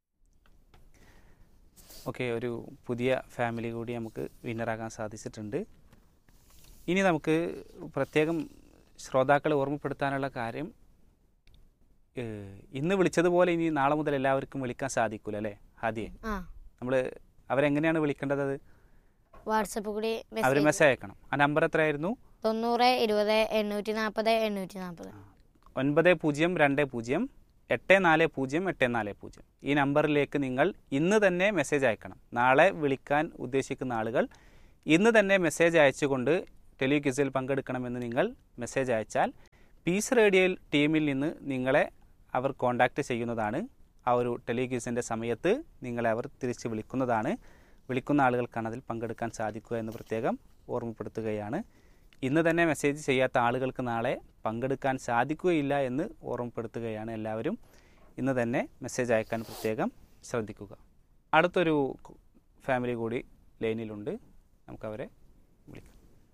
ഓക്കെ ഒരു പുതിയ ഫാമിലി കൂടി നമുക്ക് വിന്നറാകാൻ സാധിച്ചിട്ടുണ്ട് ഇനി നമുക്ക് പ്രത്യേകം ശ്രോതാക്കളെ ഓർമ്മപ്പെടുത്താനുള്ള കാര്യം ഏഹ്, ഇന്ന് വിളിച്ചതുപോലെ ഇനി നാളെ മുതൽ എല്ലാവർക്കും വിളിക്കാൻ സാധിക്കൂല അല്ലേ ഹാദിയെ ആ നമ്മൾ അവരെങ്ങനെയാണ് വിളിക്കേണ്ടത് അത് വാട്സപ്പ് കൂടി അവർ മെസ്സേജ് മെസ്സേജ് അയക്കണം ആ നമ്പർ എത്രയായിരുന്നു തൊണ്ണൂറ് ഇരുപത് എണ്ണൂറ്റി നാൽപ്പത് എണ്ണൂറ്റി നാൽപ്പത് ഒൻപത് പൂജ്യം രണ്ട് പൂജ്യം എട്ട് നാല് പൂജ്യം എട്ട് നാല് പൂജ്യം ഈ നമ്പറിലേക്ക് നിങ്ങൾ ഇന്ന് തന്നെ മെസ്സേജ് അയക്കണം നാളെ വിളിക്കാൻ ഉദ്ദേശിക്കുന്ന ആളുകൾ ഇന്ന് തന്നെ മെസ്സേജ് അയച്ചുകൊണ്ട് ടെലിക്വിസിൽ പങ്കെടുക്കണമെന്ന് നിങ്ങൾ മെസ്സേജ് അയച്ചാൽ പീസ് റേഡിയോ ടീമിൽ നിന്ന് നിങ്ങളെ അവർ കോൺടാക്റ്റ് ചെയ്യുന്നതാണ് ആ ഒരു ടെലിക്വിസിൻ്റെ സമയത്ത് നിങ്ങളെ അവർ തിരിച്ച് വിളിക്കുന്നതാണ് വിളിക്കുന്ന ആളുകൾക്കാണ് അതിൽ പങ്കെടുക്കാൻ സാധിക്കുക എന്ന് പ്രത്യേകം ഓർമ്മപ്പെടുത്തുകയാണ് ഇന്ന് തന്നെ മെസ്സേജ് ചെയ്യാത്ത ആളുകൾക്ക് നാളെ പങ്കെടുക്കാൻ സാധിക്കുകയില്ല എന്ന് ഓർമ്മപ്പെടുത്തുകയാണ് എല്ലാവരും ഇന്ന് തന്നെ മെസ്സേജ് അയക്കാൻ പ്രത്യേകം ശ്രദ്ധിക്കുക അടുത്തൊരു കു- ഫാമിലി കൂടി ലൈനിലുണ്ട് നമുക്കവരെ വിളിക്കാം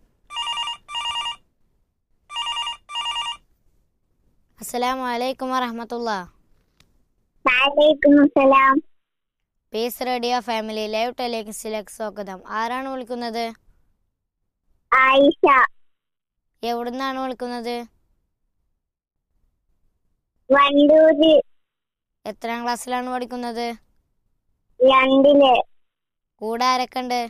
അസ്സലാമു അലൈക്കും വറഹമത്തുള്ള വഅലൈക്കും സലാം പീസ് റേഡിയോ ഫാമിലി ലൈവ് ടെലിക്സിലേക്ക് സ്വാഗതം ആരാണ് വിളിക്കുന്നത് ആയിഷ എവിടുന്നാണ് വിളിക്കുന്നത് വണ്ടൂര് എത്രാം ക്ലാസ്സിലാണ് പഠിക്കുന്നത് രണ്ടില് കൂടെ ആരൊക്കെ ഉണ്ട്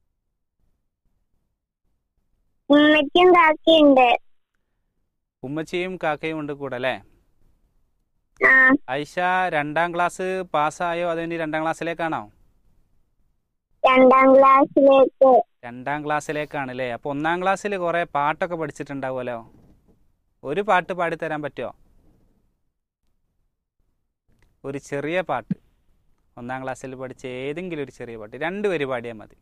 ഉമ്മയ്ക്കും കാക്കയുണ്ട് ഉമ്മച്ചിയും കാക്കയും ഉണ്ട് കൂടെ അല്ലേ ആ ഐഷ രണ്ടാം ക്ലാസ് പാസ്സായോ അതോ ഇനി രണ്ടാം ക്ലാസ്സിലേക്കാണോ രണ്ടാം ക്ലാസ്സിലേക്ക് രണ്ടാം ക്ലാസ്സിലേക്കാണ് അല്ലേ അപ്പോൾ ഒന്നാം ക്ലാസ്സിൽ കുറേ പാട്ടൊക്കെ പഠിച്ചിട്ടുണ്ടാവുമല്ലോ ഒരു പാട്ട് പാടിത്തരാൻ പറ്റുമോ ഒരു ചെറിയ പാട്ട് ഒന്നാം ക്ലാസ്സിൽ പഠിച്ച ഏതെങ്കിലും ഒരു ചെറിയ പാട്ട് രണ്ട് പേര് പാടിയാൽ മതി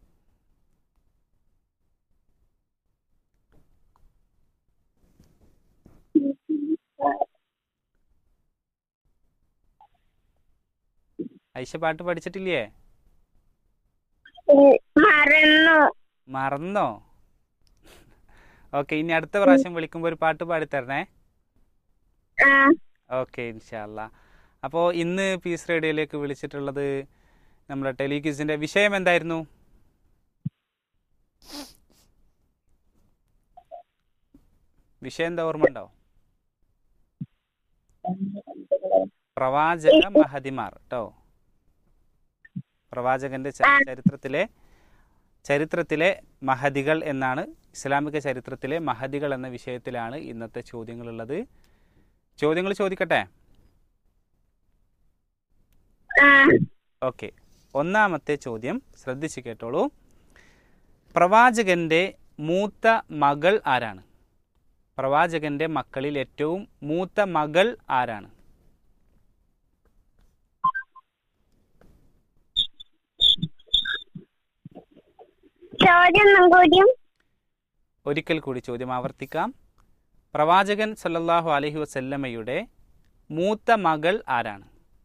ഐഷ പാട്ട് പഠിച്ചിട്ടില്ലേ മറന്നു മറന്നോ ഓക്കെ ഇനി അടുത്ത പ്രാവശ്യം വിളിക്കുമ്പോൾ ഒരു പാട്ട് പാടിത്തരണേ ആ ഓക്കെ ഇൻഷാല്ല അപ്പോൾ ഇന്ന് പീസ് റേഡിയോയിലേക്ക് വിളിച്ചിട്ടുള്ളത് നമ്മുടെ ടെലിക്യൂസിൻ്റെ വിഷയം എന്തായിരുന്നു വിഷയം എന്താ ഓർമ്മ ഉണ്ടോ പ്രവാചക മഹതിമാർ കേട്ടോ പ്രവാചകന്റെ ച- ചരിത്രത്തിലെ ചരിത്രത്തിലെ മഹദികൾ എന്നാണ് ഇസ്ലാമിക ചരിത്രത്തിലെ മഹദികൾ എന്ന വിഷയത്തിലാണ് ഇന്നത്തെ ചോദ്യങ്ങളുള്ളത് ചോദ്യങ്ങൾ ചോദിക്കട്ടെ ആ ഓക്കെ ഒന്നാമത്തെ ചോദ്യം ശ്രദ്ധിച്ച് കേട്ടോളൂ പ്രവാചകന്റെ മൂത്ത മകൾ ആരാണ് പ്രവാചകന്റെ മക്കളിൽ ഏറ്റവും മൂത്ത മകൾ ആരാണ് ചോദ്യം കൂടിയും ഒരിക്കൽ കൂടി ചോദ്യം ആവർത്തിക്കാം പ്രവാചകൻ സല്ലല്ലാഹു അലൈഹി വസല്ലമയുടെ മൂത്ത മകൾ ആരാണ്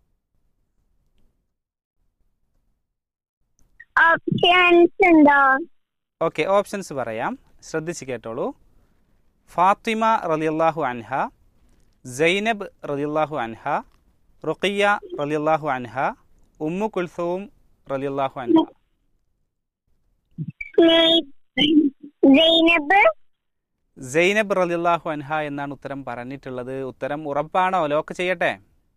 ഓപ്ഷൻസ് ഉണ്ടോ ഓക്കെ ഓപ്ഷൻസ് പറയാം ശ്രദ്ധിച്ച് കേട്ടോളൂ ഫാത്തിമ റളിയല്ലാഹു അൻഹ സൈനബ് റളിയല്ലാഹു അൻഹ റുഖിയ റളിയല്ലാഹു അൻഹ ഉമ്മു കുൽസൂം റളിയല്ലാഹു അൻഹ സൈനബ് സൈനബ് റളിയല്ലാഹു അൻഹ എന്നാണ് ഉത്തരം പറഞ്ഞിട്ടുള്ളത് ഉത്തരം ഉറപ്പാണോ ലോക്ക് ചെയ്യട്ടെ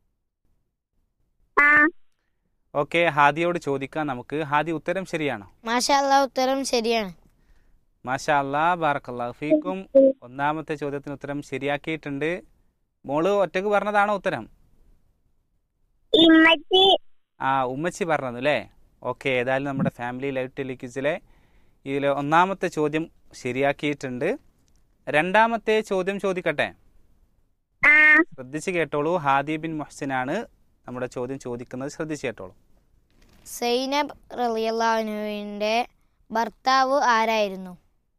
ആ ഓക്കെ ഹാദിയോട് ചോദിക്കാം നമുക്ക് ഹാദി ഉത്തരം ശരിയാണോ മാഷാ അല്ലാ ഉത്തരം ശരിയാണ് മാഷാ അല്ലാ ബാറക്കല്ലാഹു ഫീക്കും ഒന്നാമത്തെ ചോദ്യത്തിന് ഉത്തരം ശരിയാക്കിയിട്ടുണ്ട് മോള് ഒറ്റക്ക് പറഞ്ഞതാണോ ഉത്തരം ഇമ്മച്ചി ആ ഉമ്മച്ചി പറഞ്ഞത് അല്ലേ ഓക്കെ ഏതായാലും നമ്മുടെ ഫാമിലി ലൈവ് ടെലിക്യൂസിലെ ഇതിൽ ഒന്നാമത്തെ ചോദ്യം ശരിയാക്കിയിട്ടുണ്ട് രണ്ടാമത്തെ ചോദ്യം ചോദിക്കട്ടെ ആ ശ്രദ്ധിച്ച് കേട്ടോളൂ ഹാദി ബിൻ മുഹ്സിനാണ് നമ്മുടെ ചോദ്യം ചോദിക്കുന്നത് ശ്രദ്ധിച്ച് കേട്ടോളൂ സൈനബ് റളിയല്ലാഹുവിൻ്റെ ഭർത്താവ് ആരായിരുന്നു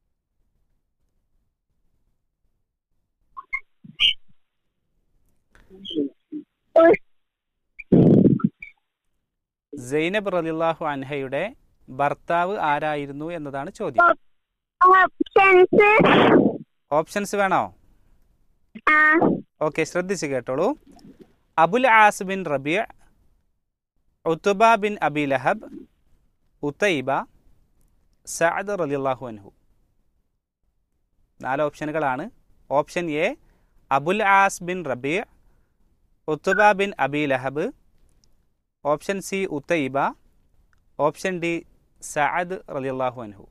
സൈനബ് റലിള്ളാഹു അൻഹയുടെ ഭർത്താവ് ആരായിരുന്നു എന്നതാണ് ചോദ്യം ഓപ്ഷൻസ് ഓപ്ഷൻസ് വേണോ ആ ഓക്കെ ശ്രദ്ധിച്ച് കേട്ടോളൂ Abul Aas bin Rabia Utba bin Abi Lahab Utaiba Saad റലിള്ളാഹു അൻഹു നാല് ഓപ്ഷനുകളാണ് option A Abul Aas bin Rabia Utba bin Abi Lahab option C Utaiba option D Saad റലിള്ളാഹു അൻഹു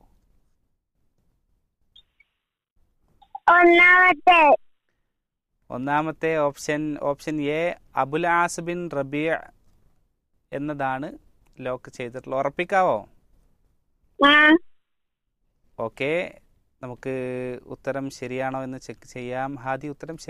ഒന്നാമത്തെ ഒന്നാമത്തെ option option A Abul Aas bin Rabia എന്നതാണ് ലോക്ക് ചെയ്തിട്ടുള്ളത് ഉറപ്പിക്കാവോ ആ ഓക്കെ നമുക്ക് ഉത്തരം ശരിയാണോ എന്ന് ചെക്ക് ചെയ്യാം ഹാദി ഉത്തരം ശരി